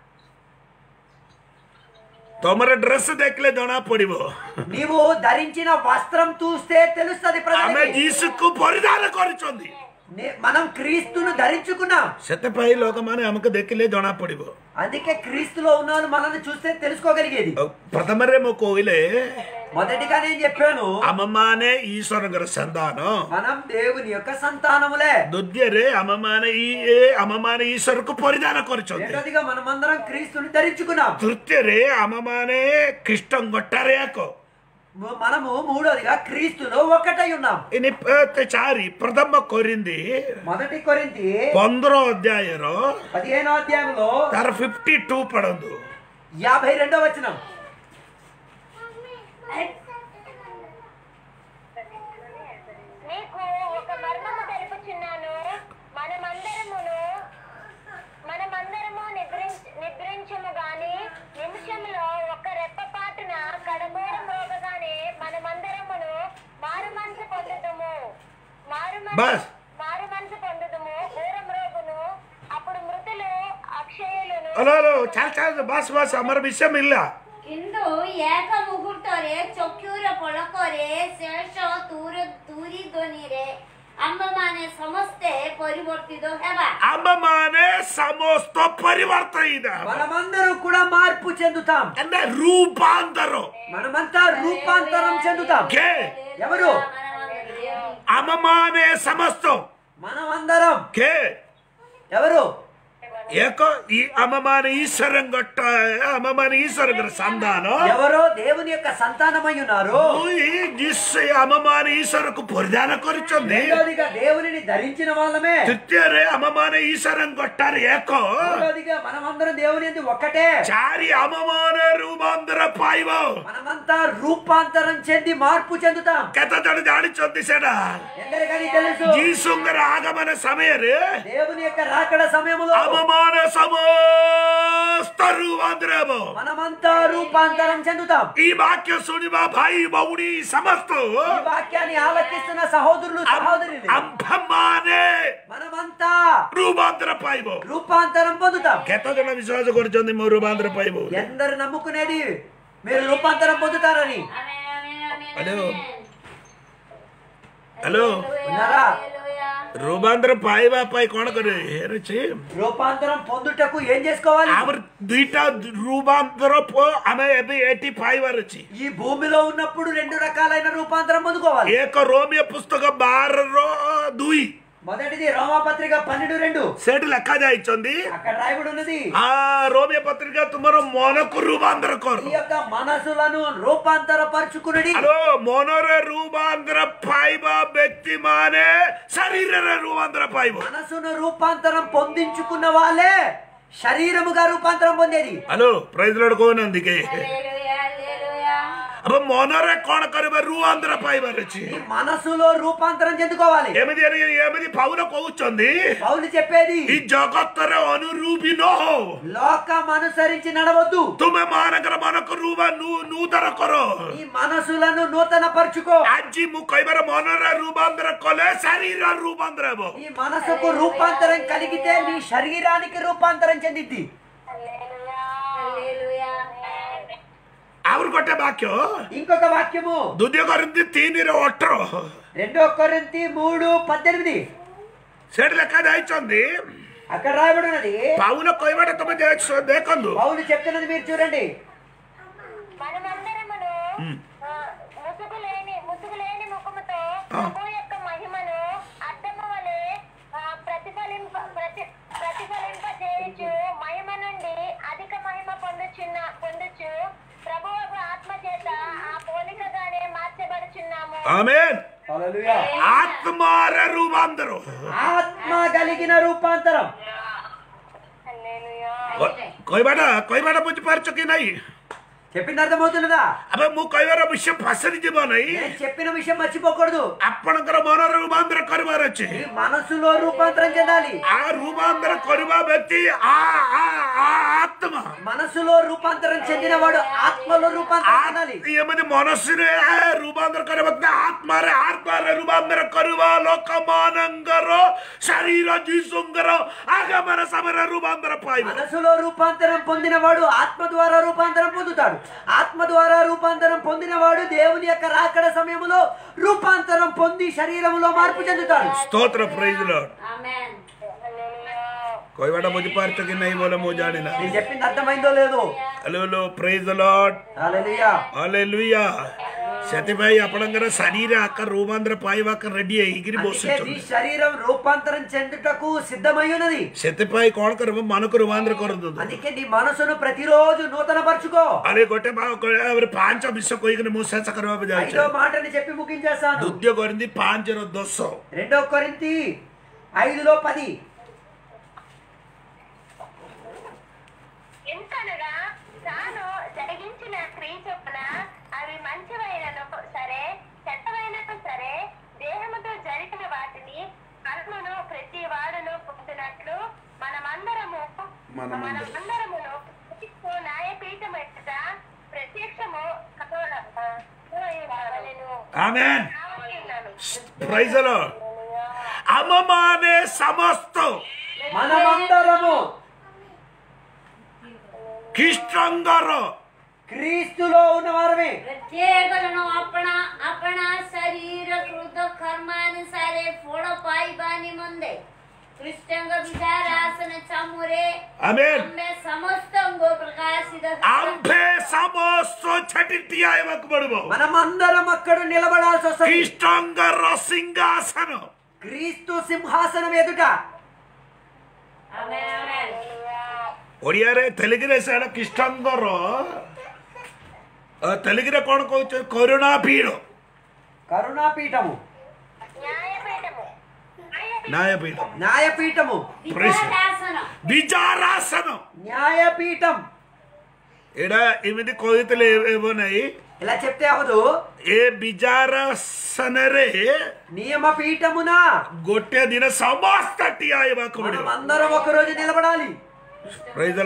ତମର ଡ୍ରେସ ଦେଖିଲେ ଜଣା ପଡିବ నీవు ధరించిన వస్త్రం చూస్తే తెలుస్తది ଆମେ ప్రజలకి ଯୀଶୁକୁ ପରିଧାନ କରିଛନ୍ତି నే- మనం క్రీస్తును ధరించుకున్నాం ସେଥିପାଇଁ ଲୋକମାନେ ଆମକୁ ଦେଖିଲେ ଜଣା ପଡିବ అందుకే క్రీస్తులో ఉన్న వాళ్ళు మనల్ని చూస్తే తెలుసుకోగలిగేది ଆଉ ପ୍ରଥମରେ ମୁଁ କହିଲେ మొదటిగా నేను చెప్పాను ଆମମାନେ ଈଶ୍ୱରଙ୍କର ସନ୍ତାନ మనం దేవుని యొక్క సంతానములే ଦ୍ୱିତୀୟରେ ଆମମାନେ ଇ ଏ ଆମମାନେ ଈଶ୍ୱରକୁ ପରିଧାନ କରିଛନ୍ତି రెండోదిగా మనమందరం క్రీస్తుని ధరించుకున్నాం ତୃତୀୟରେ ଆମମାନେ ଖ୍ରୀଷ୍ଟଙ୍କଠାରେ ଏକ మ- మనము మూడోదిగా క్రీస్తులో ఒకటై ఉన్నాం ଇନି ଏ ଚାରି ପ୍ରଥମ କରିନ୍ତି మొదటి కొరింతి ପନ୍ଦର ଅଧ୍ୟାୟର పదిహేనో అధ్యాయంలో ତାର ଫିଫ୍ଟି ଟୁ ପଢନ୍ତୁ యాభై రెండో వచనం నీకు ఒక మర్మము తెలుపుచున్నాను మనమందరమును మనమందరము నిద్రించ నిద్రించము గాని నిమిషంలో ఒక రెప్పపాటున కడమూర మ్రోగగానే మనమందరమును మారు మనసు పొందుదుము మారు బస్. మారు మనసు పొందుదుము ఊర మ్రోగును అప్పుడు మృతులు అక్షయులను ହଲୋ ହଲୋ ଚାଲ ଚାଲ ବାସ ବାସ ଆମର ବିଷୟ ମିଳିଲା କିନ୍ତୁ ଏକ ମୁହୂର୍ତ୍ତରେ ଚକ୍ଷୁର ପଲକରେ ଶେଷ ତୁର ତୁରି ଧ୍ୱନିରେ ଆମ୍ଭମାନେ ସମସ୍ତେ ପରିବର୍ତ୍ତିତ ହେବା ଆମମାନେ ସମସ୍ତ ପରିବର୍ତ୍ତନ మనమందరం కూడా మార్పు చెందుతాం అంటే రూపాంతర మనమంతా రూపాంతరం చెందుతాం కే ఎవరు ଆମମାନେ ସମସ୍ତ మనమందరం କେ ఎవరు ଏକ ଇ- ଆମମାନେ ଈଶ୍ୱରଙ୍କ ଆମମାନେ ଈଶ୍ୱରଙ୍କର ସନ୍ତାନ ఎవరో దేవుని యొక్క సంతానమై ఉన్నారు ଦୁଇ ନିଶ୍ଚୟ ଆମମାନେ ଈଶ୍ୱରକୁ ପରିଧାନ କରିଛନ୍ତି రెండోదిగా దేవునిని ధరించిన వాళ్ళమే ତୃତୀୟରେ ଆମମାନେ ଈଶ୍ୱରଙ୍କ ଠାରେ ଏକ మూడోదిగా మనమందరం దేవుని యందు ఒక్కటే ଚାରି ଆମମାନେ ରୂପାନ୍ତର ପାଇବ మనమంతా రూపాంతరం చెంది మార్పు చెందుతాం କେତେ ଜଣ ଜାଣିଛନ୍ତି ସେଟା ఎందరికని తెలుసు ଯୀଶୁଙ୍କର ଆଗମନ ସମୟରେ దేవుని యొక్క రాకడ సమయంలో ଆମମାନେ ସମସ୍ତ ରୂପାନ୍ତର ହେବ మనమంతా రూపాంతరం చెందుతాం ఈ వాక్య ଶୁଣିବା ଭାଇ ଭଉଣୀ ସମସ୍ତ ఈ వాక్యాన్ని ఆలకిస్తున్న సహోదరులు సహోదరులు ଆମ୍ଭମାନେ మనమంతా ରୂପାନ୍ତର ପାଇବ రూపాంతరం పొందుతాం କେତେ ଜଣ ବିଶ୍ୱାସ କରୁଛନ୍ତି ମୁଁ ରୂପାନ୍ତର ପାଇବ ఎందరు నమ్ముకునేది మీరు రూపాంతరం పొందుతారని హలో హలో ఉన్నారా? ରୂପାନ୍ତର ପାଇବା ପାଇଁ କଣ କରିବେ ହେରୁଛି రూపాంతరం పొందుటకు ఏం చేసుకోవాలి ଆମର ଦୁଇଟା ରୂପାନ୍ତର ପ- ଆମେ ଏବେ ଏଠି ପାଇବାର ଅଛି ఈ భూమిలో ఉన్నప్పుడు రెండు రకాలైన రూపాంతరం పొందుకోవాలి ଏକ ରୋମିଓ ପୁସ୍ତକ ବାରର ଦୁଇ మొదటిది రోమాపత్రిక పన్నెండు రెండు ସେଠି ଲେଖା ଯାଇଛନ୍ତି అక్కడ రాయబడి ఉన్నది ఆ రోమిଓ ପତ୍ରିକା ତୁମର ମନକୁ ରୂପାନ୍ତର କର ఈ యొక్క మనసులను రూపాంతర పరుచుకునడి ଆଲୋ ମନରେ ରୂପାନ୍ତର ପାଇବା ବ୍ୟକ୍ତି ମାନେ ଶରୀରରେ ରୂପାନ୍ତର ପାଇବ మనసును రూపాంతరం పొందించుకున్న వాళ్ళే శరీరముగా రూపాంతరం పొందేది ହ୍ୟାଲୋ ପ୍ରାଇଜ ଲୋଡ କହୁନାହାନ୍ତି କି అబ్బ ମନରେ କଣ କରିବ ରୂପାନ୍ତର ପାଇବାର ଅଛି ఈ మనసులో రూపాంతరం చెందుకోవాలి ଏମିତି ଏମିତି ପାଉନ କହୁଛନ୍ତି పౌలు చెప్పేది ఈ ଜଗତରେ ଅନୁରୂପୀ ନ ହଉ లోకం అనుసరించి నడవద్దు ତୁମେ ମାନଙ୍କର ମନକୁ ରୂପା ନୂତନ କର ఈ మనసులను నూతన పరుచుకో ଆଜି ମୁଁ କହିବାର ମନରେ ରୂପାନ୍ତର କଲେ ଶରୀର ରୂପାନ୍ତର ହେବ ఈ మనసుకు రూపాంతరం కలిగితే నీ శరీరానికి రూపాంతరం చెందిద్ది ଆହୁରି ଗୋଟେ ବାକ୍ୟ ఇంకొక వాక్యము ଦ୍ୱିତୀୟ କରନ୍ତି ତିନିର ଅଠର రెండో కొరింతి మూడు పద్దెనిమిది ସେଠି ଲେଖା ଯାଇଛନ୍ତି అక్కడ రాయబడి ఉన్నది ପାଉନ କହିବାଟା ତମେ ଦେ- ଦେଖନ୍ତୁ పౌలు చెప్తున్నది మీరు చూడండి మనమందరమును ఆ, ముసుగు లేని ముసుగు లేని ముఖముతో ప్రభు యొక్క మహిమను అద్దము వలె ఆ, ప్రతిఫలింప ప్రతి ప్రతిఫలింప చేయుచు మహిమ నుండి అధిక మహిమ పొందుచున్న పొందుచు ప్రభు ఆత్మ చేత ఆ పోలికగానే మార్చబడుచున్నాము ఆమెన్ హల్లెలూయా. ఆత్మార రూపాంతరం ఆత్మ కలిగిన రూపాంతరం హల్లెలూయా. କହିବାଟା କହିବାଟା ବୁଝିପାରୁଛ କି ନାହିଁ చెప్పింది అర్థమవుతున్నదా ଏବେ ମୁଁ କହିବାର ବିଷୟ ଫସରି ଯିବ ନାହିଁ నేను చెప్పిన విషయం మర్చిపోకూడదు ଆପଣଙ୍କର ମନର ରୂପାନ୍ତର କରିବାର ଅଛି ఈ మనసులో రూపాంతరం చెందాలి ఆ రూపాంతర କରିବା ବ୍ୟକ୍ତି ఆ ఆ ఆ ఆత్మ మనసులో రూపాంతరం చెందిన వాడు ఆత్మలో రూపాంతరం చెందాలి ଏମିତି ମନୁଷ୍ୟରେ ରୂପାନ୍ତର କରିବା ଆତ୍ମାରେ ଆତ୍ମାରେ ରୂପାନ୍ତର କରିବା ଲୋକମାନଙ୍କର ଶରୀର ଯୀଶୁଙ୍କର ଆଗମନ ସମୟରେ ରୂପାନ୍ତର ପାଇବ మనసులో రూపాంతరం పొందిన వాడు ఆత్మ ద్వారా రూపాంతరం పొందుతాడు ఆత్మ ద్వారా రూపాంతరం పొందినవాడు దేవుని యొక్క రాకడ సమయంలో రూపాంతరం పొంది శరీరంలో మార్పు చెందుతాడు స్తోత్ర ప్రైజ్ లో Amen. कोई बड़ा मुझे पार्थ की नहीं बोले मुझे जाने ना నేను చెప్పింది అర్థమైందో లేదో हेलो लो प्रेज लॉर्ड హల్లెలూయా हालेलुया ସେଥିପାଇଁ ଆପଣଙ୍କର ଶରୀର ଆକାର ରୂପାନ୍ତର ପାଇବାକୁ ରେଡି ହେଇକିରି అందుకే నీ ବସୁଛନ୍ତି శరీరం రూపాంతరం చెందుటకు సిద్ధమై ఉన్నది ସେଥିପାଇଁ କଣ କରିବ ମନକୁ ରୂପାନ୍ତର କରନ୍ତୁ అందుకే నీ మనసును ప్రతిరోజు నూతన పరచుకో ଆରେ ଗୋଟେ ମା- ଭାବରେ ପାଞ୍ଚ ବିଷୟ କହିକିରି ମୁଁ ଶେଷ କରିବାକୁ ଯାଉଛି ఐదో మాటని చెప్పి ముగించేస్తాను ଦ୍ୱିତୀୟ କରିନ୍ତି ପାଞ୍ଚର ଦଶ రెండో కొరింతి ఐదులో పది ఎంతనగా తాను జరిగించిన క్రియ చొప్పున అవి మంచివైనను సరే చెడ్డవైనను సరే దేహముతో జరిగిన వాటిని కర్మను ప్రతి వాడును పొందినట్లు మనమందరము మనమందరం. మనమందరమును క్రీస్తు న్యాయపీఠం ఎదుట ప్రత్యక్షము కావలెను ఆమెన్ కావలెను. ప్రైజ్ అమ్మమానే సమస్త మనమందరము ଖ୍ରୀଷ୍ଟଙ୍କର క్రీస్తులో ఉన్నవారమే प्रत्येक जनो अपना अपना शरीर कृत कर्मानुसारे फळ पाइबा निमंदे कृष्णंग विचार आसन चामुरे ଆମେନ୍ आम्हे समस्तंगो प्रकाशित ଆମ୍ଭେ ସମସ୍ତ ଛାଟି ଠିଆ ହେବାକୁ ପଡିବ మనమందరం అక్కడ నిలబడాల్సి వస్తుంది ଖ୍ରୀଷ୍ଟଙ୍କର ସିଂହାସନ క్రీస్తు సింహాసనం ఎదుట आमेन आमेन ଓଡ଼ିଆରେ ତେଲୁଗୁରେ ସେଟା ଖ୍ରୀଷ୍ଟଙ୍କର ଅ, ତେଲୁଗୁରେ କଣ କହୁଛ କରୁଣା ପୀଠ కరుణాపీఠము న్యాయపీఠము ନ୍ୟାୟପୀଠ న్యాయపీఠము विचारासन ବିଚାରାସନ న్యాయపీఠం ଏଇଟା ଏମିତି କହିଥିଲେ ହେବ ନାହିଁ ఇలా చెప్తే అవదు ଏ ବିଚାରାସନରେ నియమ పీఠమున ଗୋଟେ ଦିନ ସମସ୍ତ ଠିଆ ହେବାକୁ మనం ପଡିବ అందరం ఒక రోజు నిలబడాలి ପ୍రైଜ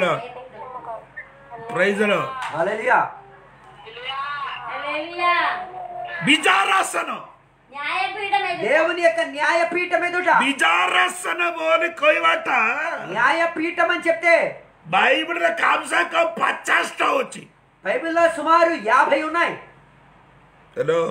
ପ୍రైଜ హల్లెలూయా హల్లెలూయా ବିଚାରାସନ న్యాయపీఠం ఎదుట దేవుని యొక్క న్యాయపీఠం ఎదుట ବିଚାରାସନ ବୋଲି କହିବାଟା న్యాయపీఠం అని చెప్తే ବାଇବଲରେ କମ ସେ କମ ପଚାଶଟା ଅଛି బైబిల్లో సుమారు యాభై ఉన్నాయి ହ୍ୟାଲୋ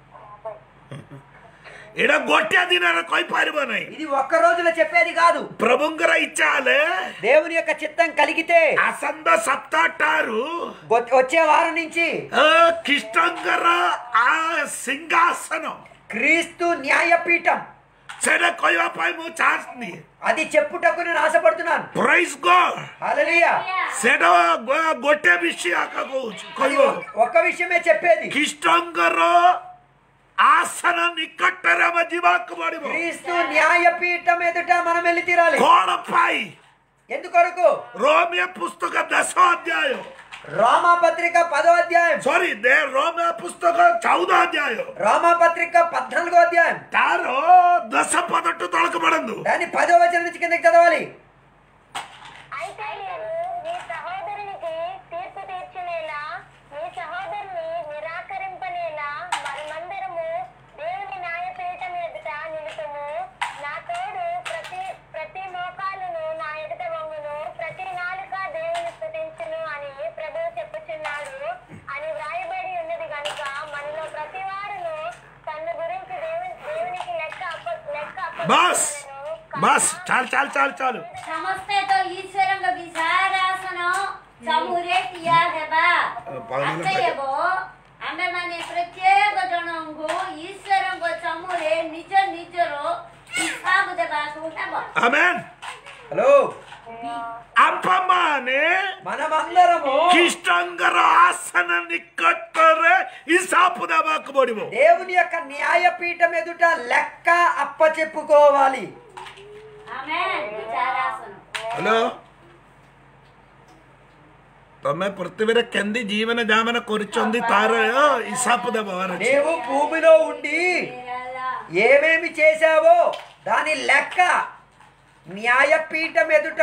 ଏଇଟା ଗୋଟିଏ ଦିନରେ କହିପାରିବ ନାହିଁ ఇది ఒక్క రోజులో చెప్పేది కాదు ପ୍ରଭୁଙ୍କର ଇଚ୍ଛା ହେଲେ దేవుని యొక్క చిత్తం కలిగితే ଆସନ୍ତା ସପ୍ତାହଠାରୁ గొ- వచ్చే వారం నుంచి ଅ, ଖ୍ରୀଷ୍ଟଙ୍କର ଆ ସିଂହାସନ క్రీస్తు న్యాయపీఠం ସେଇଟା କହିବା ପାଇଁ ମୁଁ ଚାନ୍ସ ନିଏ అది చెప్పుటకు నేను ఆశపడుతున్నాను ପ୍ରାଇଜ ଗଡ୍ హల్లెలూయా ସେଇଟା ଗୋ- ଗୋଟେ ବିଷୟ ଆକା କହୁଛି అది କହିବ ఒ- ఒక్క విషయమే చెప్పేది ଖ୍ରୀଷ୍ଟଙ୍କର ଆସନ ନିକଟରେ ଆମେ ଯିବାକୁ ପଡିବ క్రీస్తు న్యాయపీఠం ఎదుట మనం వెళ్ళి తీరాలి କଣ ପାଇଁ ఎందుకొరకు రోమియ పుస్తక దశ అధ్యాయ రోమా పత్రిక పదో అధ్యాయం సారీ దే రోమియ పుస్తక చౌద అధ్యాయ రోమా పత్రిక పద్నాలుగో అధ్యాయం ତାର ଦଶ ପଦଠୁ ତଳକୁ ପଡ଼ନ୍ତୁ దాన్ని పదో వచనం నుంచి కిందకి చదవాలి అయితే నేను నీ సహోదరునికి తీర్పు తీర్చునేలా నీ సహోదరుని నిరాకరింపనేలా మనమందరము దేవుని న్యాయపీఠం ఎదుట నిలుతుము నా తోడు ప్రతి ప్రతి మోకాలును నా ఎదుట వంగును ప్రతి నాలుక దేవుని స్తుతించును అని ప్రభువు చెప్పుచున్నాడు అని వ్రాయబడి ఉన్నది గనుక మనలో ప్రతి వారును తన గురించి దేవుని దేవునికి లెక్క అప్ప లెక్క బస్ అప్పగించవలెను. బస్ చాలు చాలు చాలు చాలు ସମସ୍ତେ ତ ଈଶ୍ୱରଙ୍କ ବିଚାରାସନ ସମୁରେ ଠିଆ ହେବା ପାଉନି ନା ଅତଏବ ଆମେମାନେ ପ୍ରତ୍ୟେକ ଜଣଙ୍କୁ ଈଶ୍ୱରଙ୍କ ଚମୁରେ ନିଜ ନିଜର ହିସାବ ଦେବାକୁ ହେବ ଆମେନ୍ హలో ଆମ୍ଭମାନେ మనమందరము ଖ୍ରୀଷ୍ଟଙ୍କର ଆସନ ନିକଟରେ ହିସାବ ଦେବାକୁ ପଡିବ దేవుని యొక్క న్యాయపీఠం ఎదుట లెక్క అప్ప చెప్పుకోవాలి ଆମେନ୍ ବିଚାରାସନ ହ୍ୟାଲୋ ତମେ ପୃଥିବୀରେ କେମିତି ଜୀବନ ଯାମାନେ କରିଛନ୍ତି ତାର ହିସାବ ଦେବାର ଅଛି నీవు భూమిలో ఉండి ఏమేమి చేశావో దాని లెక్క న్యాయపీఠం ఎదుట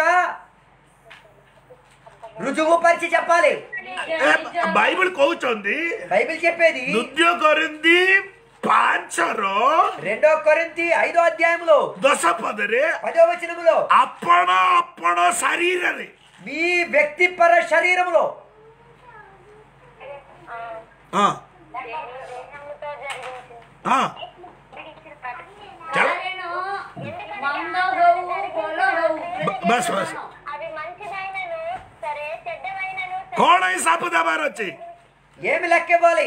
రుజువు పరిచి చెప్పాలి ଏ, ବାଇବଲ କହୁଛନ୍ତି బైబిల్ చెప్పేది ଦ୍ୱିତୀୟ କରିନ୍ତି ପାଞ୍ଚର రెండో కొరింతి ఐదో అధ్యాయంలో ଦଶ ପଦରେ పదో వచనములో ଆପଣ ଆପଣ ଶରୀରରେ మీ వ్యక్తిపర శరీరములో ఆ, దేహముతో జరిగించింది ఆ. చలో. కారణం మంద హోవు పొల హోవు బ- బస్ బస్ అవి మంచిదైనను సరే చెడ్డమైనను సరే కోణ హిసాబు దబార్ వచ్చి ఏమి లెక్క ఇవ్వాలి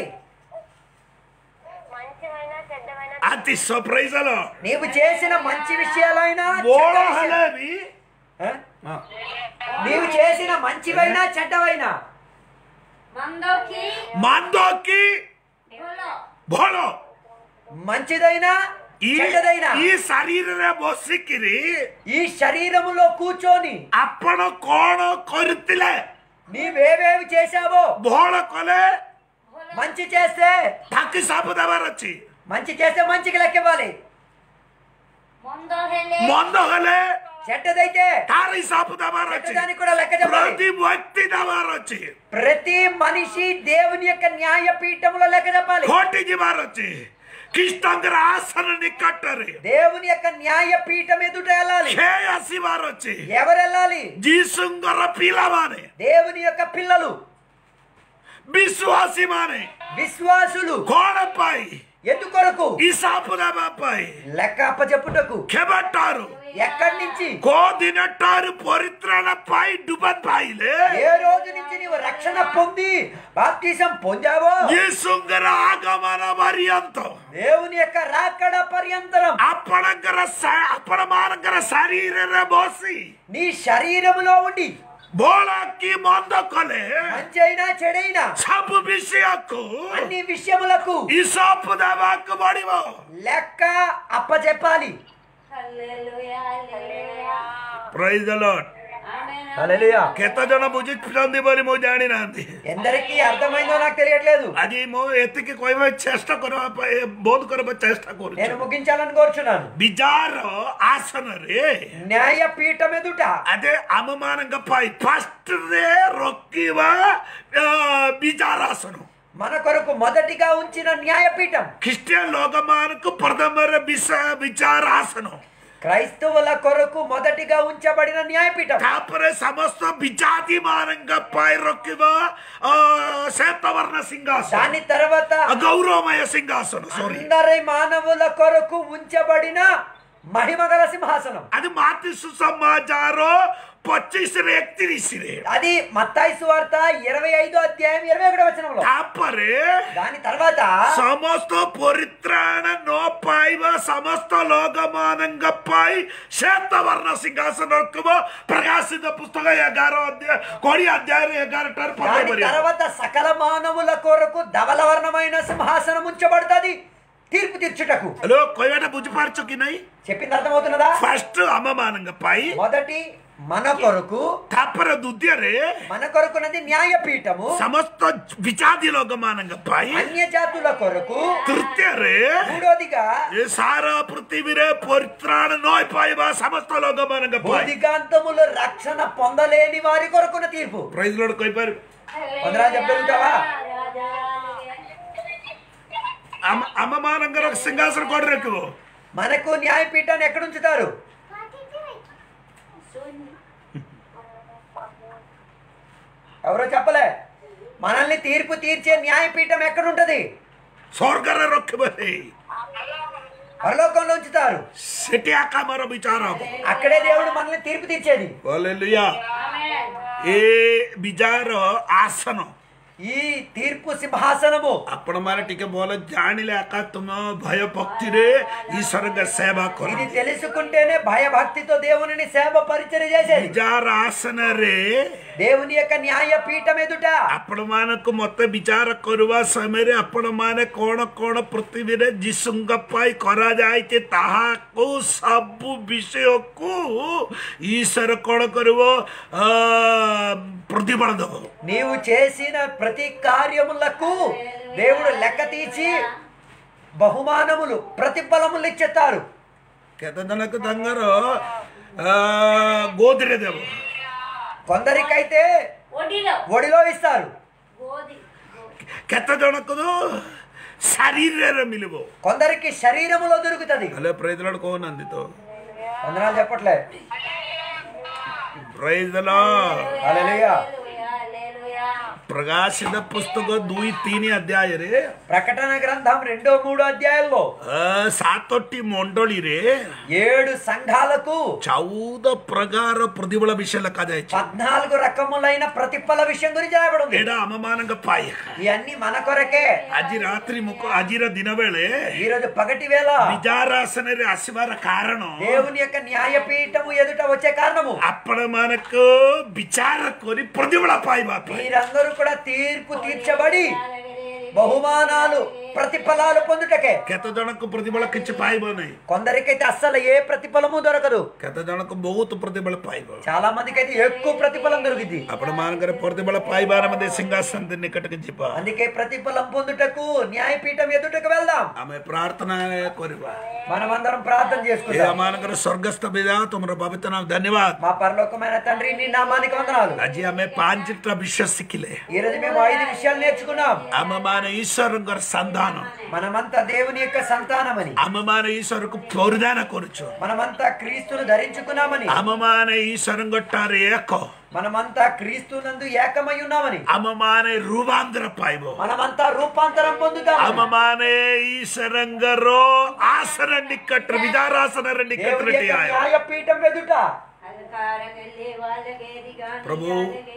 మంచివైన చెడ్డమైన అతి సర్ప్రైజలో నీవు చేసిన మంచి విషయాలైనా ఓడ చెడ్డ విషయాలు- హలేవి ఆ? నీవు చేసిన మంచివైనా చెడ్డవైనా మందోకి మందోకి పొల భోళో మంచిదైనా ఈ చెడ్డదైనా ఈ శరీରରେ ବସିକିରି ఈ శరీరములో కూర్చొని ଆପଣ କଣ କରିଥିଲେ నీవేవేవి చేశావో ଭୋଳ କଲେ మంచి చేస్తే ତାକୁ ସାପ ଦେବାର ଅଛି మంచి చేస్తే మంచికి లెక్క ఇవ్వాలి మంద హెలే ମନ୍ଦ ହେଲେ చెడ్డదైతే ତାର ହିସାବ ଦେବାର ଅଛି చెడ్డదానికి కూడా లెక్క చెప్పాలి ପ୍ରତି ବ୍ୟକ୍ତି ଦେବାର ଅଛି ప్రతి మనిషి దేవుని యొక్క న్యాయపీఠములో లెక్క చెప్పాలి ଘଟି ଯିବାର ଅଛି ଖ୍ରୀଷ୍ଟଙ୍କର ଆସନ ନିକଟରେ దేవుని యొక్క న్యాయపీఠం ఎదుట వెళ్ళాలి ଖେଳ ଆସିବାର ଅଛି ఎవరు వెళ్ళాలి ଯୀଶୁଙ୍କର ପିଲାମାନେ దేవుని యొక్క పిల్లలు ବିଶ୍ୱାସୀ ମାନେ విశ్వాసులు କଣ ପାଇଁ ఎందుకొరకు ହିସାବ ଦେବା ପାଇଁ లెక్క అప్పచెప్పుటకు କେବେଠାରୁ ఎక్కడి నుంచి କୋଉ ଦିନଠାରୁ ପରିତ୍ରାଣ ପାଇ ଡୁବ ପାଇଲେ ఏ రోజు నుంచి నీవు రక్షణ పొంది బాప్టిజం పొందావో ଯୀଶୁଙ୍କର ଆଗମନ ପର୍ଯ୍ୟନ୍ତ దేవుని యొక్క రాకడ పర్యంతరం ଆପଣଙ୍କର ଶା- ଆପଣମାନଙ୍କର ଶରୀରରେ ବସି నీ శరీరములో ఉండి ବୋଳ କି ମନ୍ଦ କଲେ మంచి అయినా చెడైనా ସବୁ ବିଷୟକୁ అన్ని విషయములకు ଇସପ ଦେବାକୁ ପଡିବ లెక్క అప్పచెప్పాలి హల్లెలూయా హల్లెలూయా ପ୍రైଜ ଲର୍ଡ ఆమేన్ హల్లెలూయా କେତେ ଜଣ ବୁଝିଛନ୍ତି ବୋଲି ମୁଁ ଜାଣିନାହାନ୍ତି ఎందరికీ అర్థమైందో నాకు తెలియట్లేదు ଆଜି ମୁଁ ଏତିକି କହିବା ଚେଷ୍ଟା କରିବା ପାଇଁ ବହୁତ କରିବା ଚେଷ୍ଟା నేను କରୁଛି ముగించాలని కోరుచున్నాను ବିଜାର ଆସନରେ న్యాయపీఠం ఎదుట అదే ଆମମାନଙ୍କ ପାଇଁ ଫାଷ୍ଟରେ ରଖିବା ଅ, ବିଜାର ଆସନ మన కొరకు మొదటిగా ఉంచిన న్యాయపీఠం ଖ୍ରୀଷ୍ଟିଆନ ଲୋକମାନଙ୍କୁ ପ୍ରଥମରେ ବିଷୟ ବିଚାର ଆସନ క్రైస్తవుల కొరకు మొదటిగా ఉంచబడిన న్యాయపీఠం ତାପରେ ସମସ୍ତ ବିଜାତି ମାନଙ୍କ ପାଇଁ ରଖିବା ଅ, శ్వేతవర్ణ ସିଂହାସନ దాని తర్వాత గౌరవమయ సింహాసన సారీ అందరి మానవుల కొరకు ఉంచబడిన మహిమగల సింహాసనం అది మాతి సుసమాచార పచ్చిసిରେ ଏକତିରିଶରେ అది మత్తాయి సువార్త ఇరవై ఐదో అధ్యాయం ఇరవై ఒకటో వచనంలో ତାପରେ దాని తర్వాత ସମସ୍ତ ପରିତ୍ରାଣ ନ ପାଇବା ସମସ୍ତ ଲୋକମାନଙ୍କ ପାଇଁ ଶ୍ୱେତବର୍ଣ୍ଣ ସିଂହାସନ ରଖିବ ପ୍ରକାଶିତ ପୁସ୍ତକ ଏଗାର ଅଧ୍ୟାୟ କୋଡ଼ିଏ ଅଧ୍ୟାୟରେ ଏଗାରଟାରେ దాని ପଦେ తర్వాత సకల మానవుల కొరకు ధవలవర్ణమైన సింహాసనం ఉంచబడుతుంది తీర్పు తీర్చుటకు హలో କହିବାଟା ବୁଝିପାରୁଛ କି ନାହିଁ చెప్పింది అర్థమవుతున్నదా ଫାଷ୍ଟ ଆମମାନଙ୍କ ପାଇଁ మొదటి మన కొరకు ତାପରେ ଦ୍ୱିତୀୟରେ మన కొరకున్నది న్యాయపీఠము ସମସ୍ତ ବିଚାଦୀ ଲୋକମାନଙ୍କ ପାଇଁ అన్య జాతుల కొరకు ତୃତୀୟରେ మూడోదిగా ଏ ସାରା ପୃଥିବୀରେ ପରିତ୍ରାଣ ନ ପାଇବା ସମସ୍ତ ଲୋକମାନଙ୍କ ପାଇଁ భూదిగాంతములు రక్షణ పొందలేని వారి కొరకున్న తీర్పు ପ୍రైజ్ ଲୋଡ୍ କହିପାରିବେ వందనాలు చెప్పగలుగుతావా ଆମ ଆମମାନଙ୍କର ସିଂହାସନ କୋଉଠି ରଖିବ మనకు న్యాయపీఠాన్ని ఎక్కడ ఉంచుతారు ఎవరో చెప్పలే మనల్ని తీర్పు తీర్చే న్యాయపీఠం ఎక్కడ ఉంటది ସ୍ୱର୍ଗରେ ରଖିବ పరలోకంలో ఉంచుతారు ସେଠି ଆକାମର ବିଚାର ହବ అక్కడే దేవుడు మనల్ని తీర్పు తీర్చేది Hallelujah. ଏ ବିଜାର ଆସନ ఈ తీర్పు సింహాసనము ଆପଣମାନେ ଟିକେ ଭଲ ଜାଣିଲେ ଆକା ତୁମ ଭୟ ଭକ୍ତିରେ ଈଶ୍ୱରଙ୍କ ସେବା କର ఇది తెలుసుకుంటేనే భయభక్తితో దేవునిని సేవ పరిచయం చేసేది ବିଜାର ଆସନରେ దేవుని యొక్క న్యాయ పీఠం ఎదుట ଆପଣମାନଙ୍କୁ ମତେ ବିଚାର କରିବା ସମୟରେ ଆପଣମାନେ କଣ କଣ ପୃଥିବୀରେ ଯୀଶୁଙ୍କ ପାଇଁ କରାଯାଇଛି ତାହାକୁ ସବୁ ବିଷୟକୁ ଈଶ୍ୱର କଣ କରିବ ଆ, ପ୍ରତିଫଳ ଦବ నీవు చేసిన ప్రతి కార్యములకు దేవుడు లెక్క తీసి బహుమానములు ప్రతిఫలములు ఇచ్చేస్తారు କେତେ ଜଣକୁ ତାଙ୍କର ଆ, ଗୋଦରେ ଦେବ కొందరికైతే ఒడిలో ఒడిలో ఇస్తారు గోధి କେତେ ଜଣକୁ ଶରୀରରେ ମିଳିବ కొందరికి శరీరములో దొరుకుతుంది ହେଲେ ପ୍రైଜ ଲର୍ଡ କହୁନାହାନ୍ତି ତ వందనాలు చెప్పట్లే ପ୍రైଜ ଲର୍ଡ హల్లెలూయా హల్లెలూయా హల్లెలూయా ಪ್ರಕಾಶದ ಪುಸ್ತಕ ದುಯಿ ತೀನಿ ಅಧ್ಯಾಯ ರೇ ప్రకటన గ్రంథం రెండో మూడో అధ్యాయంలో ಆ, ಸಾತೊಟ್ಟಿ ಮೊಂಡೋಳಿ ರೇ ఏడు సంఘాలకు ಚೌದ ಪ್ರಕಾರ ಪ್ರತಿಫಲ ವಿಷಯ ಲೆಕ್ಕಾದಾಯ್ತು పద్నాలుగు రకములైన ప్రతిఫల విషయం గురించి రాయబడి ఉంది ಎಡ ಅಮಮಾನಂಗ ಪಾಯ ఇవన్నీ మన కొరకే ಅಜಿ ರಾತ್ರಿ ಮುಖ ಅಜಿರ ದಿನ ವೇಳೆ ఈ రోజు పగటి వేళ ವಿಚಾರಾಸನರಿ ಹಸಿವಾರ ಕಾರಣ దేవుని యొక్క న్యాయపీఠము ఎదుట వచ్చే కారణము ಅಪ್ಪಳ ಮಾನಕ್ಕೆ ವಿಚಾರ ಕೋರಿ ಪ್ರತಿಫಲ ಪಾಯಿ ಬಾಪ మీరందరూ కూడా తీర్పు తీర్చబడి బహుమానాలు ప్రతిఫలాలు పొందుటకే ಕೆತ್ತ ಜನಕ್ಕೆ ಪ್ರತಿಫಲ ಕಿಚ್ಚು ಪಾಯಿ ಬೋನೈ కొందరికైతే అస్సలు ఏ ప్రతిఫలము దొరకదు ಕೆತ್ತ ಜನಕ್ಕೆ ಬಹುತ್ ಪ್ರತಿಫಲ ಪಾಯಿ ಬೋ చాలా మందికి అయితే ఎక్కువ ప్రతిఫలం దొరికింది అప్పుడు మానగర ప్రతిఫల పాయిబార మధ్య సింహాసనం నికటకి చెప్ప అందుకే ప్రతిఫలం పొందుటకు న్యాయపీఠం ఎదుటకు వెళ్దాం ఆమె ప్రార్థన కోరిబా మనమందరం ప్రార్థన ఏ చేసుకుందాం మానగర స్వర్గస్థ మీద తుమర పవిత్ర నామ ధన్యవాद మా పరలోకమైన తండ్రి నీ నామానికి వందనాలు అజీ ఆమె పాంచిట్ల విశ్వ సిక్కిలే ఈ రోజు మేము ఐదు విషయాలు నేర్చుకున్నాం ఆమె మాన ఈశ్వరంగర సంధానం మనమంతా దేవుని యొక్క సంతానమని ఆమె మాన ఈశ్వరకు పౌరుదాన కొరుచు మనమంతా క్రీస్తును ధరించుకున్నామని ఆమె మాన ఈశ్వరం కొట్టారు ఏకో మనమంతా క్రీస్తునందు ఏకమై ఉన్నామని ఆమె మాన రూపాంతర పాయిబో మనమంతా రూపాంతరం పొందుతాం ఆమె మాన ఈశ్వరంగరో ఆసన నిక్కట్ర విదారాసన దేవుని నిక్కట్రటి యొక్క ఆయ న్యాయపీఠం ఎదుట प्रभु,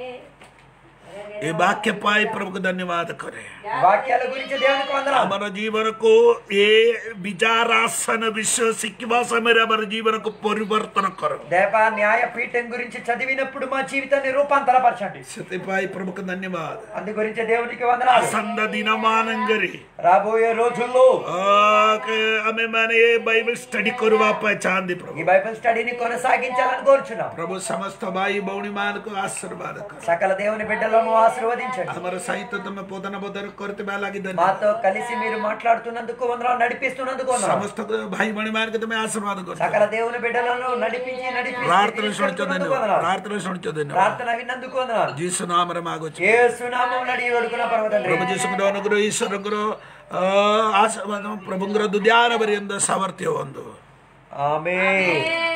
ఈ వాక్య పాయి ప్రభుకు ధన్యవాద కరే వాక్యాల గురించి దేవునికి వందనాలు మన జీవనకు ఏ విచారాసన విశ్వ సిక్కివా సమయ మన జీవనకు పరివర్తన కరు దేవా న్యాయపీఠం గురించి చదివినప్పుడు మా జీవితాన్ని రూపాంతరపరచండి సతిపాయి ప్రభుకు ధన్యవాద అందు గురించి దేవునికి వందనాలు అసంద దినమానంగరి రాబోయే రోజుల్లో ఆమె మన ఏ బైబిల్ స్టడీ కరువా పై చాంది ఈ ప్రభు బైబిల్ స్టడీని కొనసాగించాలని కోరుచున్నాం ప్రభు సమస్త బాయి బౌని మానకు ఆశీర్వాద కరు సకల దేవుని బిడ్డలను ఆశీర్వదించండి అమర సహిత తమ పోతన పోతన కొరత మేలాగిద్దని మాతో కలిసి మీరు మాట్లాడుతున్నందుకు వందనాలు నడిపిస్తున్నందుకు వందనాలు సమస్త భాయి బౌని మానకు తమ ఆశీర్వాద కరు సకల దేవుని బిడ్డలను నడిపించి నడిపించి ప్రార్థన తీసుకెళ్తున్నందుకు శుణించదండి వందనాలు. ప్రార్థన శుణించదండి ప్రార్థన విన్నందుకు వందనాలు జీసు నామర మాగొచ్చు ఏ సునామం నడి వేడుకున్న పర్వతండ్రి ಪ್ರಭು ಜೀಸುಗುರು ಅನುಗುರು ಈಶ್ವರಗುರು ಆಶೀರ್ವಾದ ಪ್ರಭುಂಗುರ ದುಧ್ಯಾನ ಬರೆಯಿಂದ ಸಾಮರ್ಥ್ಯ ಒಂದು ఆమె